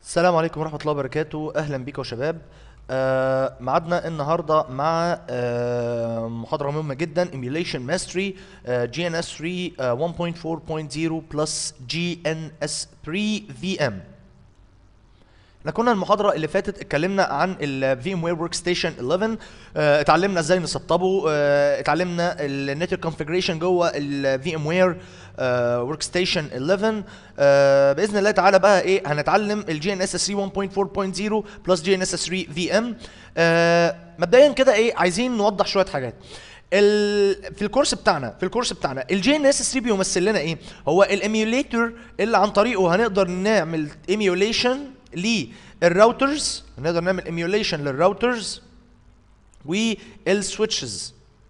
السلام عليكم ورحمة الله وبركاته أهلا بيكم يا شباب آه معادنا النهاردة مع آه محاضرة مهمة جدا Emulation Mastery آه GNS 3 آه 1.4.0 plus GNS 3 VM احنا كنا المحاضرة اللي فاتت اتكلمنا عن ال VMware Workstation 11 اه اتعلمنا ازاي نسطبه اه اتعلمنا النتورك كونفيجريشن جوه ال VMware اه Workstation 11 اه باذن الله تعالى بقى ايه هنتعلم ال GNS 3 1.4.0 plus GNS 3 VM اه مبدئيا كده ايه عايزين نوضح شوية حاجات ال... في الكورس بتاعنا في الكورس بتاعنا الجي ان اس 3 بيمثل لنا ايه هو الايميوليتور اللي عن طريقه هنقدر نعمل ايميوليشن للراوترز نقدر نعمل ايميوليشن للراوترز والسويتشز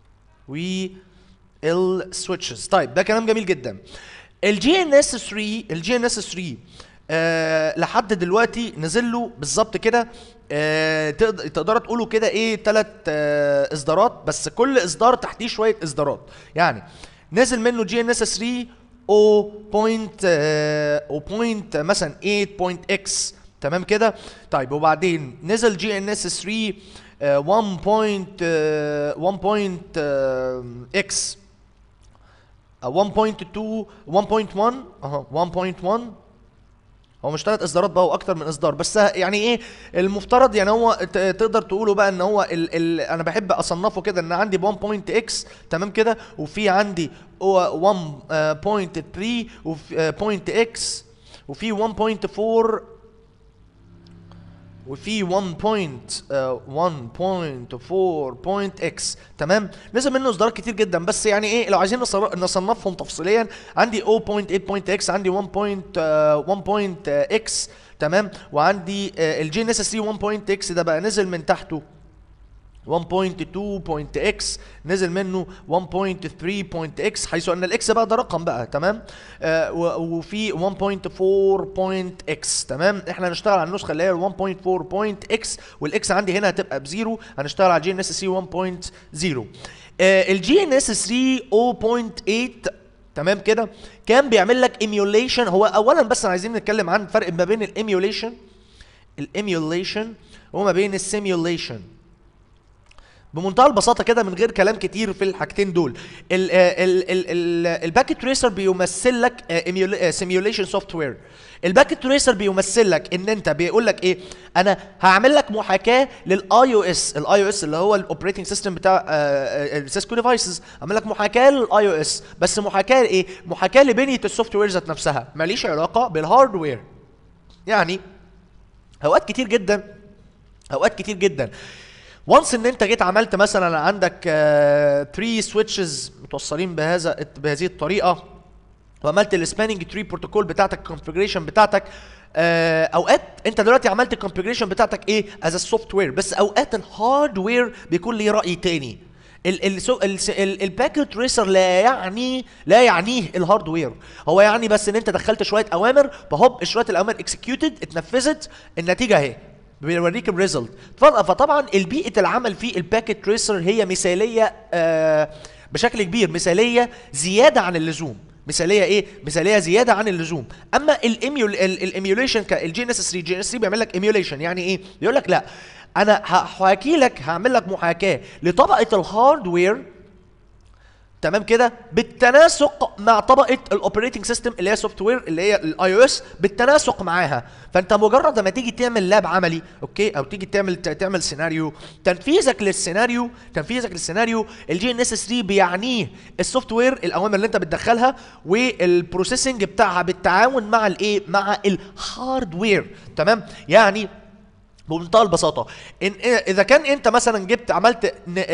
والسويتشز طيب ده كلام جميل جدا الجي ان اس 3 الجي ان اس 3 آه لحد دلوقتي نزل له بالظبط كده آه تقدر تقدروا تقولوا كده ايه ثلاث آه اصدارات بس كل اصدار تحتيه شويه اصدارات يعني نزل منه جي ان اس 3 او بوينت او بوينت مثلا 8 بوينت اكس تمام كده طيب وبعدين نزل جي ان اس 3 1. 1.1 اكس 1.2 1.1 اهو 1.1 هو مش ثلاث اصدارات بقى هو اكتر من اصدار بس يعني ايه المفترض يعني هو تقدر تقوله بقى ان هو ال ال انا بحب اصنفه كده ان عندي 1.x تمام كده وفي عندي 1.3 وفي بوينت اكس وفي 1.4 وفي 1.1.4.x تمام نزل منه اصدارات كتير جدا بس يعني ايه لو عايزين نصنفهم تفصيليا عندي 0.8.x عندي 1.1.x تمام وعندي الجي ان اس 3 1.x ده بقى نزل من تحته 1.2.x نزل منه 1.3.x حيث ان الاكس بقى ده رقم بقى تمام آه وفي 1.4.x تمام احنا هنشتغل على النسخه اللي هي 1.4.x والاكس عندي هنا هتبقى بزيرو هنشتغل على جي ان اس 3 1.0 آه الجي ان اس 3 0.8 تمام كده كان بيعمل لك ايميوليشن هو اولا بس عايزين نتكلم عن الفرق ما بين الايميوليشن الايميوليشن وما بين السيميوليشن بمنتهى البساطه كده من غير كلام كتير في الحاجتين دول الباكيت تريسر بيمثل لك سيميوليشن سوفت وير الباكيت تريسر بيمثل لك ان انت بيقول لك ايه انا هعمل لك محاكاه للاي او اس الاي او اس اللي هو الاوبريتنج سيستم بتاع السيسكو ديفايسز اعمل لك محاكاه للاي او اس بس محاكاه ايه محاكاه لبنيه السوفت وير ذات نفسها ماليش علاقه بالهاردوير يعني اوقات كتير جدا اوقات كتير جدا وانس ان انت جيت عملت مثلا عندك 3 سويتشز متوصلين بهذا بهذه الطريقه وعملت السباننج تري بروتوكول بتاعتك الكونفجريشن بتاعتك آه اوقات انت دلوقتي عملت الكونفجريشن بتاعتك ايه از السوفت وير بس اوقات الهاردوير بيكون ليه راي تاني الباكيت ريسر لا يعني لا يعنيه الهاردوير هو يعني بس ان انت دخلت شويه اوامر فهوب شويه الاوامر اكسكيوتد اتنفذت النتيجه اهي بيوريك الريزلت فطبعا البيئه العمل في الباكيت تريسر هي مثاليه آه بشكل كبير مثاليه زياده عن اللزوم مثاليه ايه مثاليه زياده عن اللزوم اما الايميول الايميوليشن الجي ان اس 3 جي ان اس 3 بيعمل لك ايميوليشن يعني ايه بيقول لك لا انا هحكي لك هعمل لك محاكاه لطبقه الهاردوير تمام كده بالتناسق مع طبقه الاوبريتنج سيستم اللي هي سوفت وير اللي هي الاي او اس بالتناسق معاها فانت مجرد ما تيجي تعمل لاب عملي اوكي او تيجي تعمل تعمل سيناريو تنفيذك للسيناريو تنفيذك للسيناريو الجي ان اس 3 بيعنيه السوفت وير الاوامر اللي انت بتدخلها والبروسيسنج بتاعها بالتعاون مع الايه مع الهاردوير تمام يعني بمنتهى البساطه إن اذا كان انت مثلا جبت عملت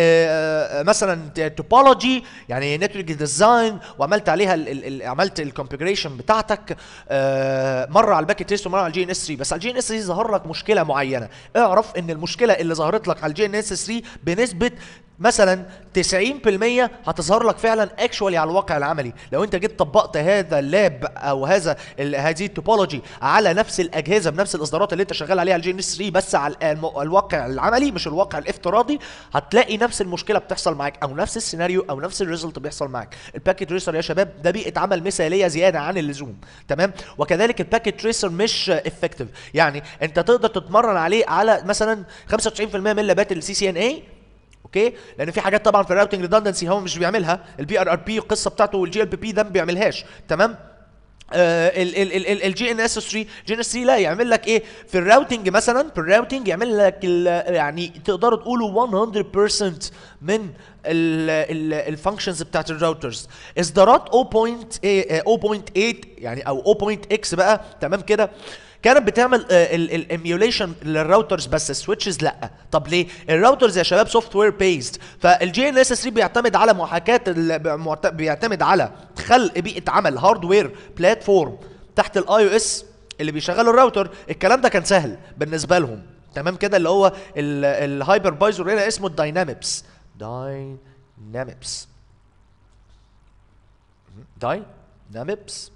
مثلا توبولوجي يعني نتورك ديزاين وعملت عليها ال ال عملت الكونفجريشن بتاعتك مره على الباكيت تيست ومره على الجي ان اس 3 بس على الجي ان اس 3 ظهر لك مشكله معينه اعرف ان المشكله اللي ظهرت لك على الجي ان اس 3 بنسبه مثلا 90% هتظهر لك فعلا اكشوالي على الواقع العملي لو انت جيت طبقت هذا اللاب او هذا ال- هذه التوبولوجي على نفس الاجهزه بنفس الاصدارات اللي انت شغال عليها الجي ان اس 3 بس على الم- الواقع العملي مش الواقع الافتراضي هتلاقي نفس المشكله بتحصل معاك او نفس السيناريو او نفس الريزلت بيحصل معاك الباكيت تريسر يا شباب ده بيئه عمل مثاليه زياده عن اللزوم تمام وكذلك الباكيت تريسر مش افكتيف يعني انت تقدر تتمرن عليه على مثلا 95% من لابات السي سي ان اي اوكي لان في حاجات طبعا في الراوتنج ريدندنسي هو مش بيعملها البي ار ار بي القصه بتاعته والجي ال بي بي ده ما بيعملهاش تمام الجي ان اس 3 جي ان اس 3 لا يعمل لك ايه في الراوتنج مثلا في الراوتنج يعمل لك ال- يعني تقدروا تقولوا 100% من الفانكشنز بتاعت الراوترز اصدارات 0.8 يعني او 0.x بقى تمام كده كانت بتعمل الايميوليشن للراوترز بس السويتشز لا طب ليه الراوترز يا شباب سوفت وير بيزد فالجي ان اس 3 بيعتمد على محاكاه ال- معت- بيعتمد على خلق بيئه عمل هاردوير بلاتفورم تحت الاي او اس اللي بيشغل الراوتر الكلام ده كان سهل بالنسبه لهم تمام كده اللي هو الهايبر بايزر هنا اسمه الداينامكس داينامكس داينامكس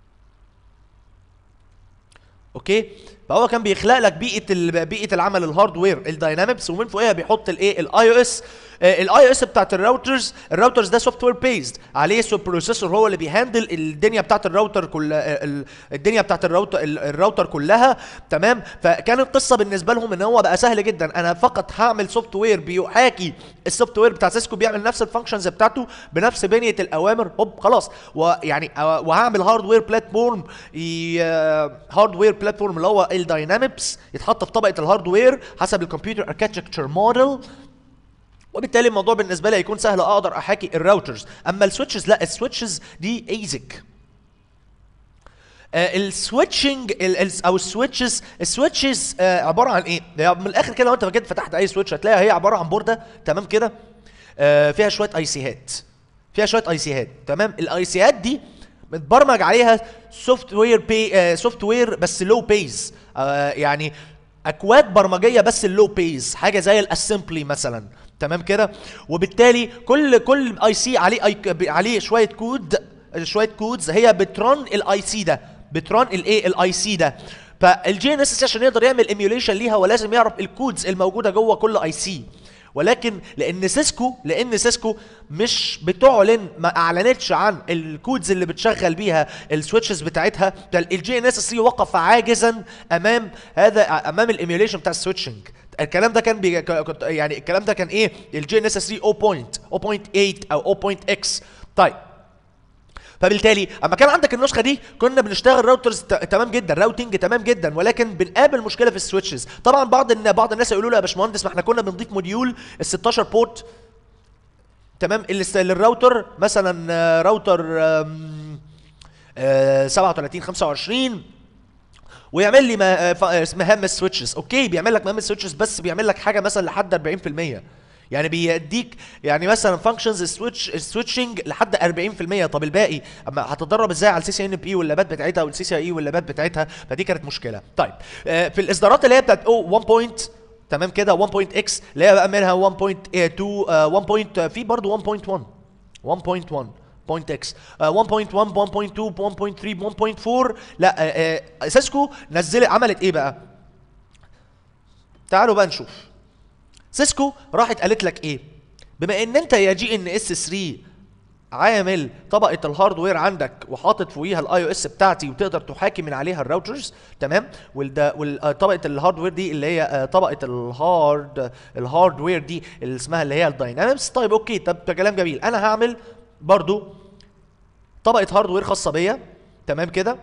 اوكي فهو كان بيخلق لك بيئه ال- بيئه العمل الهاردوير الداينامكس ومن فوقها بيحط الايه الاي او اس الاي او اس بتاعت الراوترز الراوترز ده سوفت وير بيزد عليه سو بروسيسور هو اللي بيهندل الدنيا بتاعت الراوتر كل ال- الدنيا بتاعت الراوتر ال- الراوتر كلها تمام فكان القصه بالنسبه لهم ان هو بقى سهل جدا انا فقط هعمل سوفت وير بيحاكي السوفت وير بتاع سيسكو بيعمل نفس الفانكشنز بتاعته بنفس بنيه الاوامر هوب خلاص ويعني آه، وهعمل هاردوير بلاتفورم هاردوير بلاتفورم اللي هو الداينامكس يتحط في طبقه الهاردوير حسب الكمبيوتر اركتشر موديل وبالتالي الموضوع بالنسبه لي هيكون سهل اقدر احاكي الراوترز اما السويتشز لا السويتشز دي ايزك السويتشنج او السويتشز السويتشز عباره عن ايه؟ يعني من الاخر كده لو انت جيت فتحت اي سويتش هتلاقيها هي عباره عن بورده تمام كده آه، فيها شويه اي سيهات فيها شويه اي سيهات تمام الاي سيهات دي متبرمج عليها سوفت وير بي سوفت وير بس لو بيز يعني اكواد برمجيه بس اللو بيز حاجه زي الاسمبلي مثلا تمام كده وبالتالي كل كل اي سي عليه أي عليه شويه كود شويه كودز هي بترن الاي سي ده بترن الايه الاي سي ده فالجي ان اس عشان يقدر يعمل ايميوليشن ليها هو لازم يعرف الكودز الموجوده جوه كل اي سي ولكن لان سيسكو لان سيسكو مش بتعلن ما اعلنتش عن الكودز اللي بتشغل بيها السويتشز بتاعتها ده الجي ان اس 3 وقف عاجزا امام هذا امام الايميوليشن بتاع السويتشنج الكلام ده كان بي... كنت- يعني الكلام ده كان ايه الجي ان اس 3 0.0.8 او 0.x طيب فبالتالي اما كان عندك النسخه دي كنا بنشتغل راوترز ت- تمام جدا راوتنج تمام جدا ولكن بنقابل مشكله في السويتشز طبعا بعض الن- بعض الناس يقولوا لي يا باشمهندس ما احنا كنا بنضيف موديول ال 16 بورت تمام اللي است- للراوتر مثلا آه، راوتر آم، آه، 37 25 ويعمل لي ما- آه، ف- آه، مهام السويتشز اوكي بيعمل لك مهام السويتشز بس بيعمل لك حاجه مثلا لحد 40% يعني بيديك يعني مثلا فانكشنز السويتش السويتشنج لحد 40% طب الباقي اما هتتدرب ازاي على السي سي ان بي واللابات بتاعتها والسي سي اي واللابات بتاعتها فدي كانت مشكله طيب آه، في الاصدارات اللي هي بتاعت او 1 بوينت تمام كده 1 بوينت اكس اللي هي بقى منها 1.2 آه، 1 بوينت في برضه 1.1 1.1 بوينت اكس 1.1 1.2 1.3 1.4 لا آه، آه، سيسكو نزلت عملت ايه بقى تعالوا بقى نشوف سيسكو راحت قالت لك ايه بما ان انت يا جي ان اس 3 عامل طبقه الهاردوير عندك وحاطط فوقيها الاي او اس بتاعتي وتقدر تحاكي من عليها الراوترز تمام والدا وطبقه الهاردوير دي اللي هي آه، طبقه الهارد الهاردوير دي اللي اسمها اللي هي الداينامكس طيب اوكي طب ده كلام جميل انا هعمل برضو طبقه هاردوير خاصه بيا تمام كده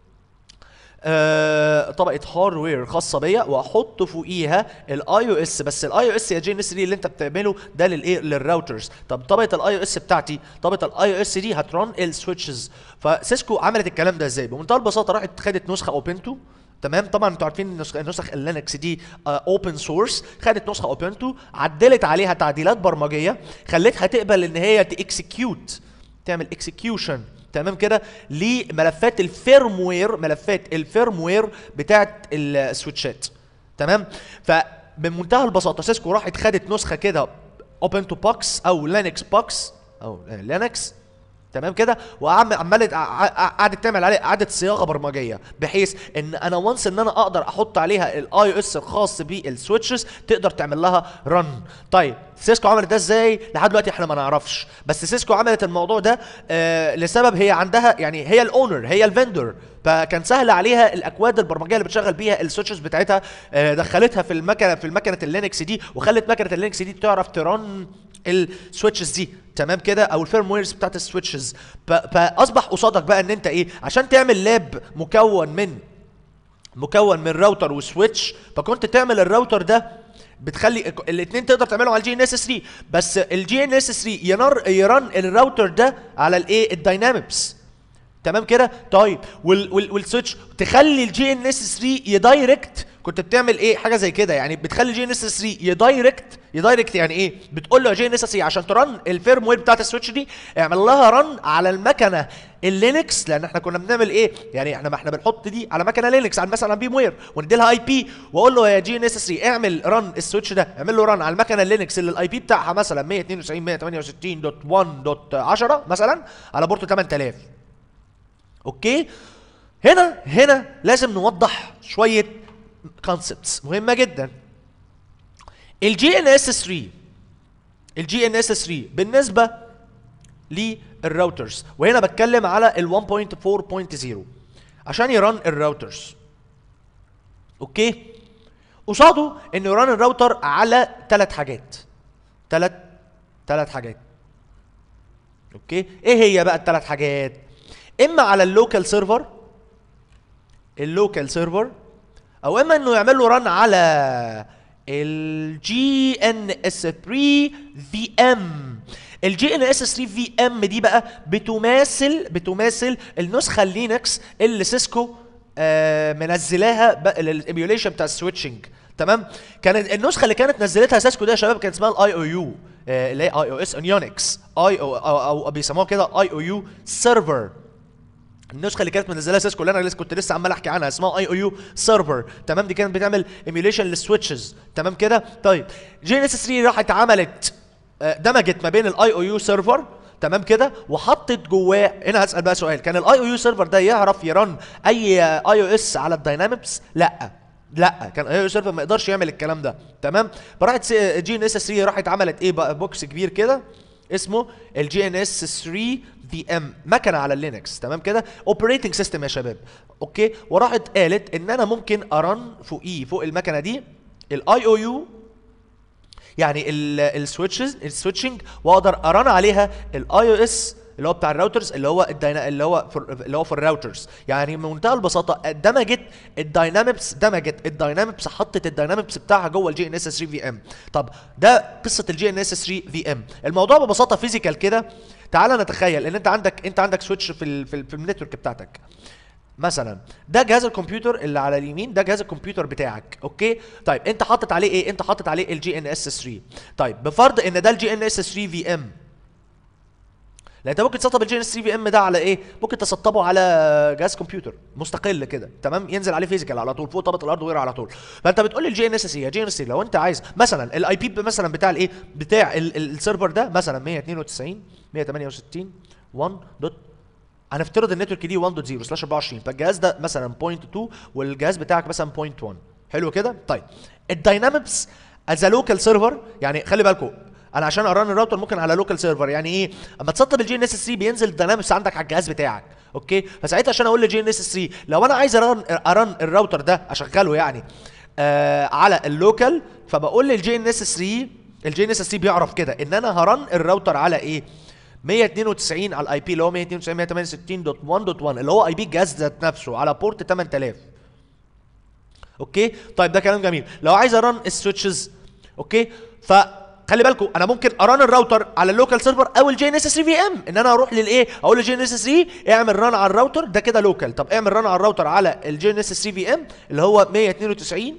آه، طبقه هاردوير خاصه بيا واحط فوقيها الاي او اس بس الاي او اس يا جي ان اس 3 اللي انت بتعمله ده للايه للراوترز طب طبقه الاي او اس بتاعتي طبقه الاي او اس دي هترن السويتشز فسيسكو عملت الكلام ده ازاي بمنتهى البساطه راحت خدت نسخه اوبنتو تمام طبعا انتوا عارفين النسخ نسخ اللينكس دي اوبن سورس خدت نسخه اوبنتو عدلت عليها تعديلات برمجيه خلتها تقبل ان هي تاكسكيوت تعمل اكسكيوشن تمام كده لملفات الفيرموير ملفات الفيرموير بتاعت السويتشات تمام فبمنتهى البساطه سيسكو راحت خدت نسخه كده اوبن تو بوكس او لينكس بوكس او لينكس تمام كده وعم عملت قعدت تعمل عليه اعاده صياغه برمجيه بحيث ان انا وانس ان انا اقدر احط عليها الاي او اس الخاص بالسويتشز تقدر تعمل لها رن طيب سيسكو عملت ده ازاي لحد دلوقتي احنا ما نعرفش بس سيسكو عملت الموضوع ده آه لسبب هي عندها يعني هي الاونر هي الفندور فكان سهل عليها الاكواد البرمجيه اللي بتشغل بيها السويتشز بتاعتها آه دخلتها في المكنه في المكنه اللينكس دي وخلت مكنه اللينكس دي تعرف ترن السويتشز دي تمام كده او الفيرم ويرز بتاعت السويتشز فاصبح قصادك بقى ان انت ايه عشان تعمل لاب مكون من مكون من راوتر وسويتش فكنت تعمل الراوتر ده بتخلي الاثنين تقدر تعملهم على الجي ان اس 3 بس الجي ان اس 3 ينر يرن الراوتر ده على الايه الداينامكس تمام كده طيب وال وال والسويتش تخلي الجي ان اس 3 يدايركت كنت بتعمل ايه حاجه زي كده يعني بتخلي الجي ان اس 3 يدايركت يدايركت يعني ايه بتقول له يا جي ان اس 3 عشان ترن الفيرم وير بتاعت السويتش دي اعمل لها رن على المكنه اللينكس لان احنا كنا بنعمل ايه يعني احنا ما احنا بنحط دي على مكنه لينكس على مثلا بيم وير وندي لها اي بي واقول له يا جي ان اس 3 اعمل رن السويتش ده اعمل له رن على المكنه اللينكس اللي الاي بي بتاعها مثلا 192.168.1.10 مثلا على بورت 8000 اوكي هنا هنا لازم نوضح شويه كونسبتس مهمه جدا الجي ان اس 3 الجي ان اس 3 بالنسبه للراوترز وهنا بتكلم على ال 1.4.0 عشان يرن الراوترز اوكي قصاده انه يرن الراوتر على ثلاث حاجات ثلاث ثلاث حاجات اوكي ايه هي بقى الثلاث حاجات اما على اللوكال سيرفر اللوكال سيرفر او اما انه يعمل له رن على الجي ان اس 3 في ام الجي ان اس 3 في ام دي بقى بتماثل بتماثل النسخه اللينكس اللي سيسكو آه منزلاها الايميوليشن بتاع السويتشنج تمام كانت النسخه اللي كانت نزلتها سيسكو ده يا شباب كانت اسمها الاي او يو اللي هي اي او اس يونكس اي او او, أو بيسموها كده اي او يو سيرفر النسخه اللي كانت منزلها سيسكو اللي انا لسه كنت لسه عمال احكي عنها اسمها اي او يو سيرفر تمام دي كانت بتعمل ايميوليشن للسويتشز تمام كده طيب جي ان اس 3 راحت عملت دمجت ما بين الاي او يو سيرفر تمام كده وحطت جواه هنا هسال بقى سؤال كان الاي او يو سيرفر ده يعرف يرن اي اي او اس على الداينامكس لا لا كان اي او سيرفر ما يقدرش يعمل الكلام ده تمام فراحت جي ان اس 3 راحت عملت ايه بقى بوكس كبير كده اسمه الجي ان اس 3 في ام مكنه على اللينكس تمام كده اوبريتنج سيستم يا شباب اوكي وراحت قالت ان انا ممكن ارن فوقيه فوق المكنه دي الاي او يو يعني السويتشز السويتشنج واقدر ارن عليها الاي او اس اللي هو بتاع الراوترز اللي هو الدينا اللي هو في اللي هو في الراوترز يعني بمنتهى البساطه دمجت الداينامكس دمجت الداينامكس حطت الداينامكس بتاعها جوه الجي ان اس 3 في ام طب ده قصه الجي ان اس 3 في ام الموضوع ببساطه فيزيكال كده تعال نتخيل ان انت عندك انت عندك سويتش في ال في, ال في النتورك بتاعتك مثلا ده جهاز الكمبيوتر اللي على اليمين ده جهاز الكمبيوتر بتاعك اوكي طيب انت حاطط عليه ايه انت حاطط عليه الجي ان اس 3 طيب بفرض ان ده الجي ان اس 3 في ام لا انت ممكن تسطب الجي ان اس 3 في ام ده على ايه ممكن تسطبه على جهاز كمبيوتر مستقل كده تمام ينزل عليه فيزيكال على طول فوق طبقه الارض ويقرا على طول فانت بتقول لي الجي ان اس يا جي ان اس لو انت عايز مثلا الاي بي مثلا بتاع الايه بتاع السيرفر ده مثلا 192 168 1 دوت هنفترض النتورك دي 1.0 سلاش 24 فالجهاز ده مثلا 0.2 والجهاز بتاعك مثلا 0.1 حلو كده طيب الداينامكس از لوكال سيرفر يعني خلي بالكم انا عشان اران الراوتر ممكن على لوكال سيرفر يعني ايه اما تسطب الجي ان اس 3 بينزل الداينامكس عندك على الجهاز بتاعك اوكي فساعتها عشان اقول للجي ان اس 3 لو انا عايز اران اران الراوتر ده اشغله يعني آه على اللوكال فبقول للجي ان اس 3 الجي ان اس 3 بيعرف كده ان انا هرن الراوتر على ايه 192 على الاي بي اللي هو 192.168.1.1 اللي هو اي بي الجهاز ذات نفسه على بورت 8000 اوكي طيب ده كلام جميل لو عايز ارن السويتشز اوكي فخلي بالكم انا ممكن اران الراوتر على اللوكال سيرفر او الجي ان اس 3 في ام ان انا اروح للايه اقول للجي ان اس 3 اعمل ران على الراوتر ده كده لوكال طب اعمل ران على الراوتر على الجي ان اس 3 في ام اللي هو 192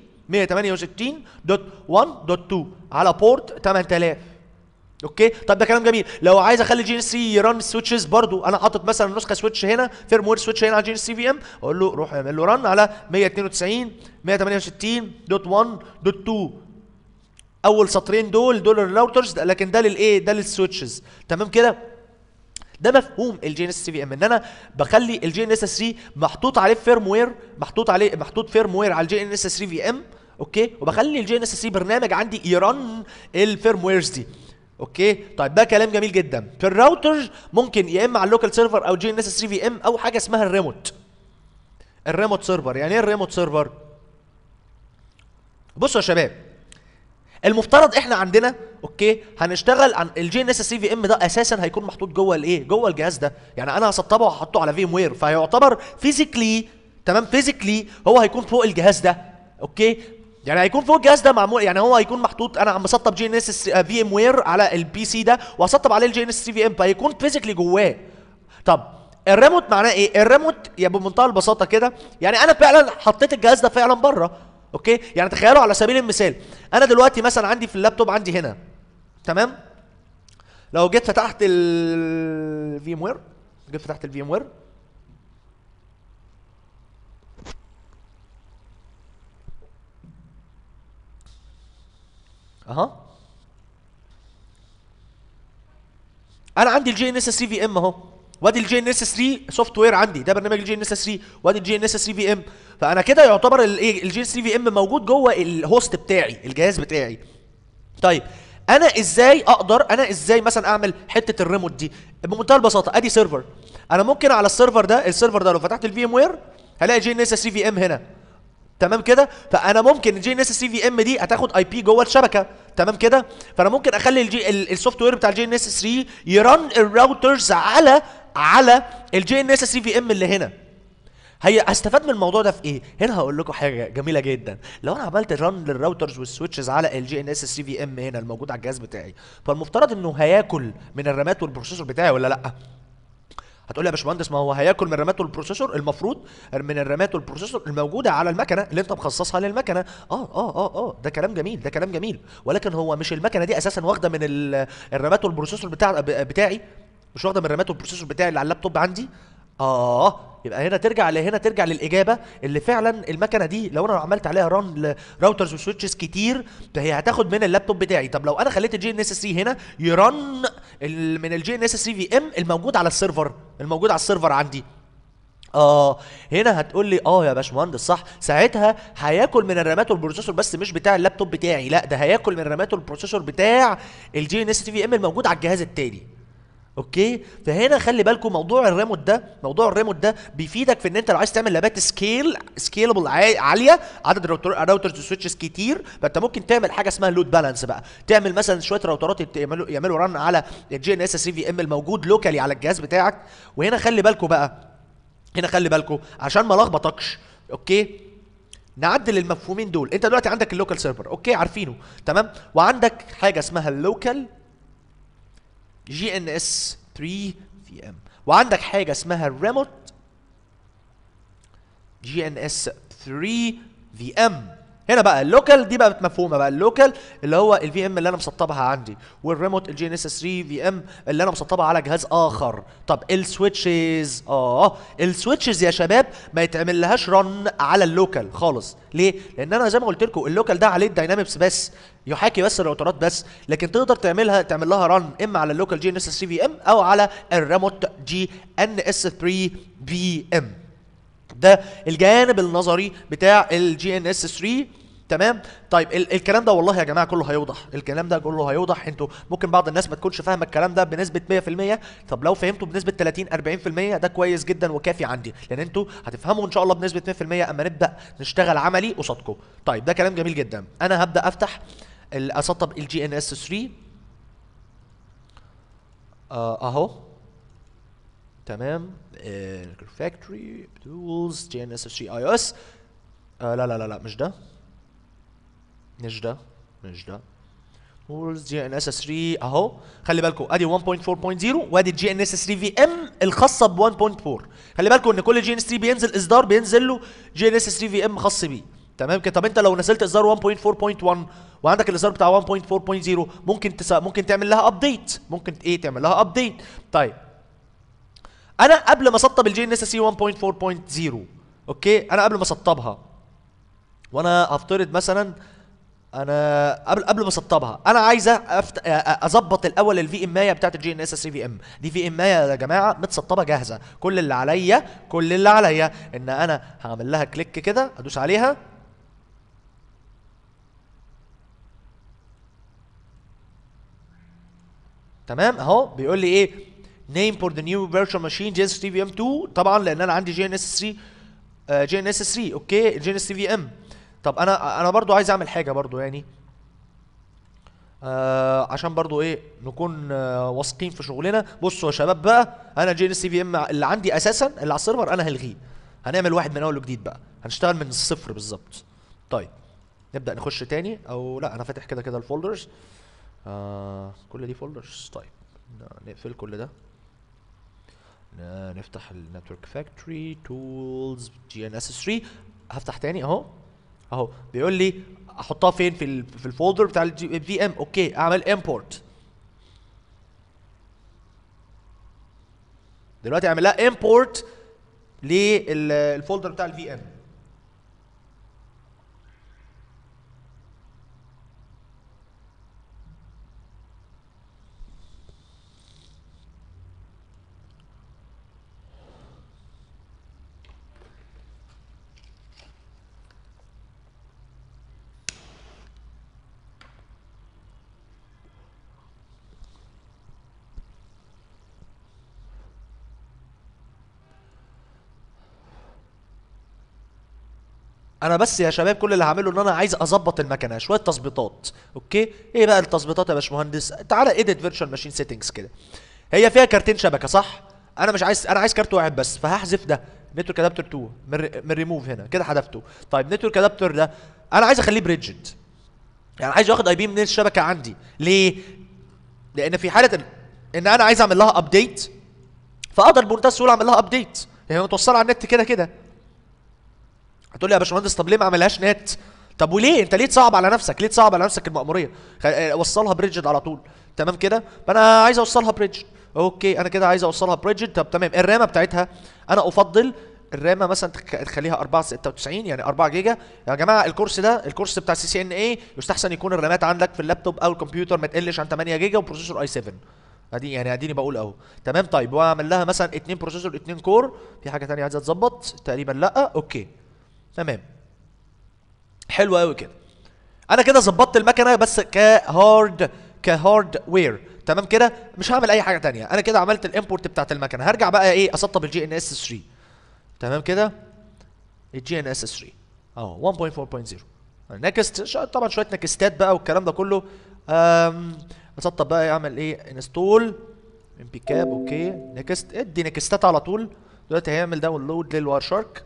168.1.2 على بورت 8000 اوكي طب ده كلام جميل لو عايز اخلي جي ان اس 3 يران السويتشز برضو انا حاطط مثلا نسخه سويتش هنا فيرم وير سويتش هنا على جي ان اس 3 في ام اقول له روح اعمل له ران على 192 168.1.2 اول سطرين دول دول الراوترز لكن ده للايه ده للسويتشز تمام كده ده مفهوم الجي ان اس 3 في ام ان انا بخلي الجي ان اس 3 محطوط عليه فيرم وير محطوط عليه محطوط فيرم وير على الجي ان اس 3 في ام اوكي وبخلي الجي ان اس 3 برنامج عندي يرن الفيرم ويرز دي اوكي طيب ده كلام جميل جدا في الراوتر ممكن يا اما على اللوكال سيرفر او جي ان اس 3 في ام او حاجه اسمها الريموت الريموت سيرفر يعني ايه الريموت سيرفر بصوا يا شباب المفترض احنا عندنا اوكي هنشتغل عن الجي ان اس سي في ام ده اساسا هيكون محطوط جوه الايه جوه الجهاز ده يعني انا هسطبه وهحطه على في ام وير فهيعتبر فيزيكلي تمام فيزيكلي هو هيكون فوق الجهاز ده اوكي يعني هيكون فوق الجهاز ده معمول يعني هو هيكون محطوط انا عم مسطب جي ان اس في ام وير على البي سي ده وهسطب عليه الجي ان اس في ام فهيكون فيزيكلي جواه طب الريموت معناه ايه الريموت يا بمنتهى البساطه كده يعني انا فعلا حطيت الجهاز ده فعلا بره اوكي يعني تخيلوا على سبيل المثال انا دلوقتي مثلا عندي في اللابتوب عندي هنا تمام لو جيت فتحت الفي ام وير جيت فتحت الفي ام وير اها انا عندي الجي ان اس 3 في ام اهو وادي الجي ان اس 3 سوفت وير عندي ده برنامج الجي ان اس 3 وادي الجي ان اس 3 في ام فانا كده يعتبر الايه الجي ان اس 3 في ام موجود جوه الهوست بتاعي الجهاز بتاعي طيب انا ازاي اقدر انا ازاي مثلا اعمل حته الريموت دي بمنتهى البساطه ادي سيرفر انا ممكن على السيرفر ده السيرفر ده لو فتحت الفي ام وير هلاقي جي ان اس 3 في ام هنا تمام كده فانا ممكن الجي ان اس سي في ام دي هتاخد اي بي جوه الشبكه تمام كده فانا ممكن اخلي الجي السوفت وير بتاع الجي ان اس 3 يرن الراوترز على على الجي ان اس سي في ام اللي هنا هي هستفاد من الموضوع ده في ايه؟ هنا هقول لكم حاجه جميله جدا، لو انا عملت رن للراوترز والسويتشز على الجي ان اس سي في ام هنا الموجود على الجهاز بتاعي، فالمفترض انه هياكل من الرامات والبروسيسور بتاعي ولا لا؟ هتقول لي يا باشمهندس ما هو هياكل من الرامات والبروسيسور المفروض من الرامات والبروسيسور الموجوده على المكنه اللي انت مخصصها للمكنه اه اه اه اه ده كلام جميل ده كلام جميل ولكن هو مش المكنه دي اساسا واخده من ال- الرامات والبروسيسور بتاع بتاعي مش واخده من الرامات والبروسيسور بتاعي اللي على اللابتوب عندي اه يبقى هنا ترجع لهنا ترجع للاجابه اللي فعلا المكنه دي لو انا عملت عليها ران لراوترز وسويتشز كتير فهي هتاخد من اللابتوب بتاعي طب لو انا خليت الجي ان اس 3 هنا يرن ال- من الجي ان اس 3 في ام الموجود على السيرفر الموجود على السيرفر عندي اه هنا هتقول لي اه يا باشمهندس صح ساعتها هياكل من الرامات والبروسيسور بس مش بتاع اللابتوب بتاعي لا ده هياكل من الرامات والبروسيسور بتاع الجي ان اس تي في ام الموجود على الجهاز التاني اوكي فهنا خلي بالكم موضوع الريموت ده موضوع الريموت ده بيفيدك في ان انت لو عايز تعمل لابات سكيل سكيلبل عاليه عدد الراوتر- راوترز وسويتشز كتير فانت ممكن تعمل حاجه اسمها لود بالانس بقى تعمل مثلا شويه راوترات يت- يعملوا يعملوا رن على الجي ان اس سي في ام الموجود لوكالي على الجهاز بتاعك وهنا خلي بالكم بقى هنا خلي بالكم عشان ما لخبطكش اوكي نعدل المفهومين دول انت دلوقتي عندك اللوكال سيرفر اوكي عارفينه تمام وعندك حاجه اسمها اللوكال جي ان اس 3 في ام وعندك حاجه اسمها الريموت جي ان اس 3 في ام هنا بقى اللوكال دي بقى مفهومه بقى اللوكال اللي هو الفي ام اللي انا مسطبها عندي والريموت الجي ان اس 3 في ام اللي انا مسطبها على جهاز اخر طب السويتشز اه السويتشز يا شباب ما يتعمل لهاش رن على اللوكال خالص ليه لان انا زي ما قلت لكم اللوكال ده عليه الداينامكس بس يحاكي بس الراوترات بس لكن تقدر تعملها تعمل لها رن اما على اللوكال جي ان اس 3 في ام او على الريموت جي ان اس 3 في ام ده الجانب النظري بتاع الجي ان اس 3 تمام طيب ال الكلام ده والله يا جماعه كله هيوضح الكلام ده كله هيوضح انتوا ممكن بعض الناس ما تكونش فاهمه الكلام ده بنسبه 100% طب لو فهمتوا بنسبه 30 40% ده كويس جدا وكافي عندي لان انتوا هتفهموا ان شاء الله بنسبه 100% اما نبدا نشتغل عملي قصادكم طيب ده كلام جميل جدا انا هبدا افتح ال- اسطب الجي ان اس 3 آه اهو تمام فاكتوري تولز جي ان اس 3 اي او اس لا لا لا لا مش ده مش ده مش ده تولز جي ان اس 3 اهو خلي بالكم ادي 1.4.0 وادي الجي ان اس 3 في ام الخاصه ب 1.4 خلي بالكم ان كل جي ان اس 3 بينزل اصدار بينزل له جي ان اس 3 في ام خاص بيه تمام كده طب انت لو نزلت اصدار 1.4.1 وعندك الاصدار بتاع 1.4.0 ممكن تسا ممكن تعمل لها ابديت ممكن ايه تعمل لها ابديت طيب انا قبل ما اسطب الجي ان اس سي 1.4.0 اوكي انا قبل ما اسطبها وانا هفترض مثلا انا قبل قبل ما اسطبها انا عايزه أفت... أ- أ- اظبط الاول الفي ام بتاعت الجي ان اس 3 في ام دي في ام يا جماعه متسطبه جاهزه كل اللي عليا كل اللي عليا ان انا هعمل لها كليك كده ادوس عليها تمام اهو بيقول لي ايه name for the new virtual machine JNS 3 VM 2 طبعا لان انا عندي JNS 3 آه JNS 3 اوكي JNS 3 VM طب انا انا برضو عايز اعمل حاجه برضو يعني آه عشان برضو ايه نكون آه واثقين في شغلنا بصوا يا شباب بقى انا جي اس في ام اللي عندي اساسا اللي على السيرفر انا هلغيه هنعمل واحد من اول وجديد بقى هنشتغل من الصفر بالظبط طيب نبدا نخش تاني او لا انا فاتح كده كده الفولدرز آه كل دي فولدرز طيب ن- نقفل كل ده ن- نفتح النتورك فاكتوري تولز جي ان اس 3 هفتح تاني اهو اهو بيقول لي احطها فين في ال في الفولدر بتاع الفي ام اوكي اعمل امبورت دلوقتي اعمل لها امبورت للفولدر بتاع الفي ام انا بس يا شباب كل اللي هعمله ان انا عايز اظبط المكنه شويه تظبيطات اوكي ايه بقى التظبيطات يا باشمهندس تعالى ايديت فيرتشوال ماشين سيتنجز كده هي فيها كارتين شبكه صح انا مش عايز انا عايز كارت واحد بس فهحذف ده نتورك ادابتر 2 من ر- من ريموف هنا كده حذفته طيب نتورك ادابتر ده انا عايز اخليه بريدجد يعني عايز ياخد اي بي من الشبكه عندي ليه لان في حاله ان, إن انا عايز اعمل لها ابديت فاقدر بمنتهى السهوله اعمل لها ابديت هي متوصله على النت كده كده هتقول لي يا باشمهندس طب ليه ما عملهاش نت طب وليه انت ليه تصعب على نفسك ليه تصعب على نفسك المأمورية خ- اه، وصلها بريدجد على طول تمام كده فانا عايز اوصلها بريدجد اوكي انا كده عايز اوصلها بريدجد طب تمام الرامه بتاعتها انا افضل الرامه مثلا تخ- تخليها 496 يعني 4 جيجا يا جماعه الكورس ده الكورس بتاع سي سي ان اي يستحسن يكون الرامات عندك في اللابتوب او الكمبيوتر ما تقلش عن 8 جيجا وبروسيسور اي 7 ادي يعني اديني بقول اهو تمام طيب واعمل لها مثلا 2 بروسيسور 2 كور في حاجه ثانيه عايزه تظبط تقريبا لا اوكي تمام حلو قوي كده انا كده ظبطت المكنه بس كهارد كهارد وير تمام كده مش هعمل اي حاجه تانية انا كده عملت الامبورت بتاعت المكنه هرجع بقى ايه اسطب الجي ان اس 3 تمام كده الجي ان اس 3 اهو 1.4.0 نكست طبعا شويه نكستات بقى والكلام ده كله أم اسطب بقى يعمل ايه انستول ام بي كاب اوكي نكست ادي نكستات على طول دلوقتي هيعمل داونلود للوار شارك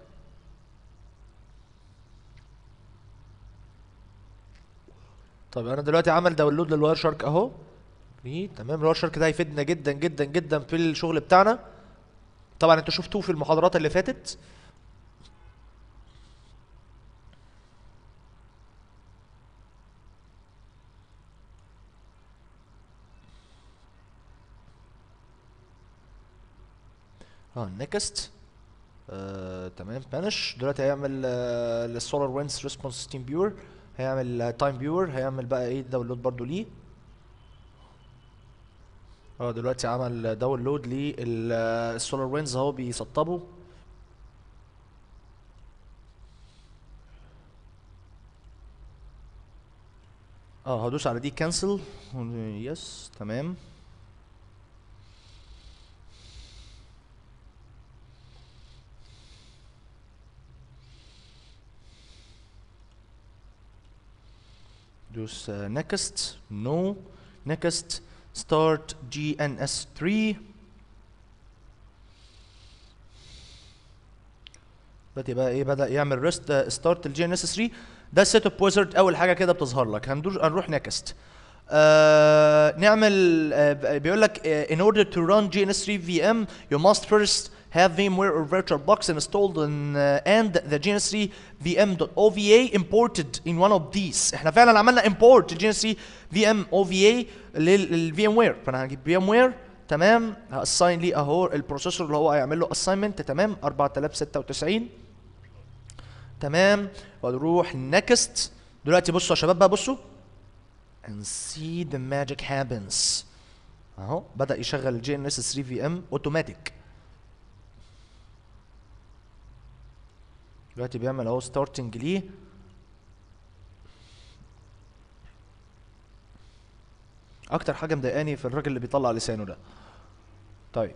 طب انا دلوقتي عمل داونلود للواير شارك اهو إيه، تمام الواير شارك ده هيفيدنا جدا جدا جدا في الشغل بتاعنا طبعا انتوا شفتوه في المحاضرات اللي فاتت اه نيكست آه، تمام بانش دلوقتي هيعمل آه للسولار وينز ريسبونس سيستم بيور هيعمل تايم بيور هيعمل بقى ايه داونلود برضو ليه اه دلوقتي عمل داونلود للسولار وينز اهو بيسطبه اه هدوس على دي كانسل يس تمام دوس نيكست نو نيكست ستارت جي ان اس 3 دلوقتي بقى ايه بدا يعمل ريست ستارت الجي ان اس 3 ده السيت اب ويزرد اول حاجه كده بتظهر لك هندور هنروح نيكست آه نعمل آه بيقول لك آه in order to run GNS3 VM you must first have VMware or VirtualBox installed in, uh, and the GNS3 VM.OVA imported in one of these احنا فعلا عملنا import GNS3 VM OVA للVMware فانا هجيب VMware تمام هاساين ليه اهو البروسيسور اللي هو هيعمل له assignment تمام 4096 تمام ونروح نكست دلوقتي بصوا يا شباب بقى بصوا and see the magic happens اهو بدا يشغل الجي ان اس 3 في ام اوتوماتيك دلوقتي بيعمل اهو ستارتنج ليه اكتر حاجه مضايقاني في الراجل اللي بيطلع لسانه ده طيب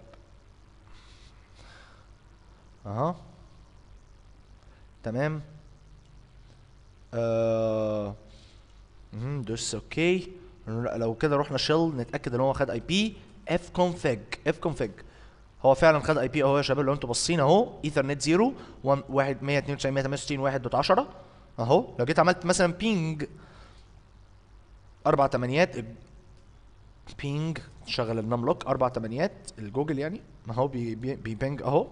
اها تمام آه مم، دوس اوكي لا، لو كده رحنا شيل نتاكد ان هو خد اي بي اف كونفج اف كونفج هو فعلا خد اي بي اهو يا شباب لو انتوا باصين اهو ايثرنت 0 1 192 168 1 دوت 10 اهو لو جيت عملت مثلا بينج اربع تمانيات بينج شغل النملوك اربع تمانيات الجوجل يعني ما هو بي بي بيبينج اهو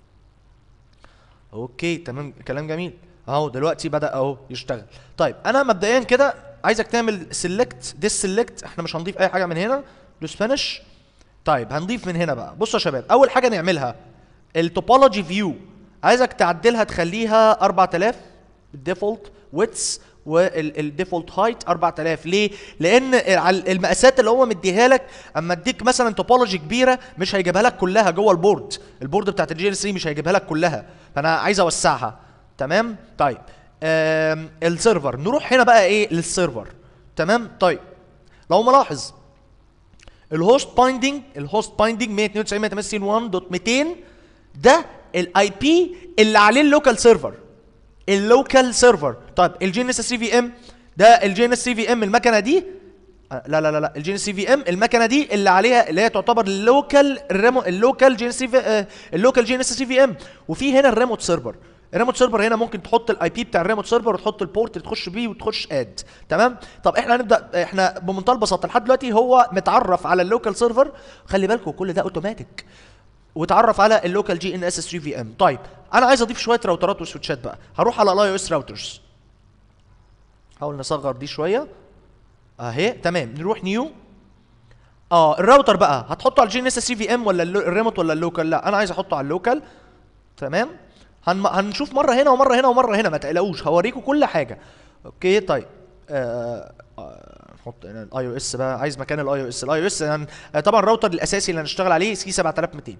اوكي تمام كلام جميل اهو دلوقتي بدا اهو يشتغل طيب انا مبدئيا كده عايزك تعمل سيلكت ديس سيلكت احنا مش هنضيف اي حاجه من هنا دوس فينش طيب هنضيف من هنا بقى بصوا يا شباب اول حاجه نعملها التوبولوجي فيو عايزك تعدلها تخليها 4000 الديفولت ويتس والديفولت هايت 4000 ليه؟ لان على المقاسات اللي هو مديها لك اما اديك مثلا توبولوجي كبيره مش هيجيبها لك كلها جوه البورد البورد بتاعت الجي اس 3 مش هيجيبها لك كلها فانا عايز اوسعها تمام طيب آم، السيرفر نروح هنا بقى ايه للسيرفر تمام طيب لو ملاحظ الهوست بايندنج الهوست بايندنج 192.168.1.200 ده الاي بي اللي عليه اللوكال سيرفر اللوكال سيرفر طيب الجي ان اس 3 في ام ده الجي ان اس 3 في ام المكنه دي آه، لا لا لا لا الجي ان اس 3 في ام المكنه دي اللي عليها اللي هي تعتبر اللوكال الريمو اللوكال جي ان اس اللوكال جي ان اس 3 في ام وفي هنا الريموت سيرفر الريموت سيرفر هنا ممكن تحط الاي بي بتاع الريموت سيرفر وتحط البورت اللي تخش بيه وتخش اد تمام طب احنا هنبدا احنا بمنتهى البساطه لحد دلوقتي هو متعرف على اللوكال سيرفر خلي بالكم كل ده اوتوماتيك وتعرف على اللوكال جي ان اس 3 في ام طيب انا عايز اضيف شويه راوترات وسويتشات بقى هروح على الاي او اس راوترز حاول نصغر دي شويه اهي تمام نروح نيو اه الراوتر بقى هتحطه على الجي ان اس 3 في ام ولا اللو- الريموت ولا اللوكال لا انا عايز احطه على اللوكال تمام هن... هنشوف مره هنا ومره هنا ومره هنا ما تقلقوش هوريكم كل حاجه اوكي طيب آه... آه... نحط هنا الاي او اس بقى عايز مكان الاي او اس الاي او اس هن... آه طبعا الراوتر الاساسي اللي هنشتغل عليه سي 7200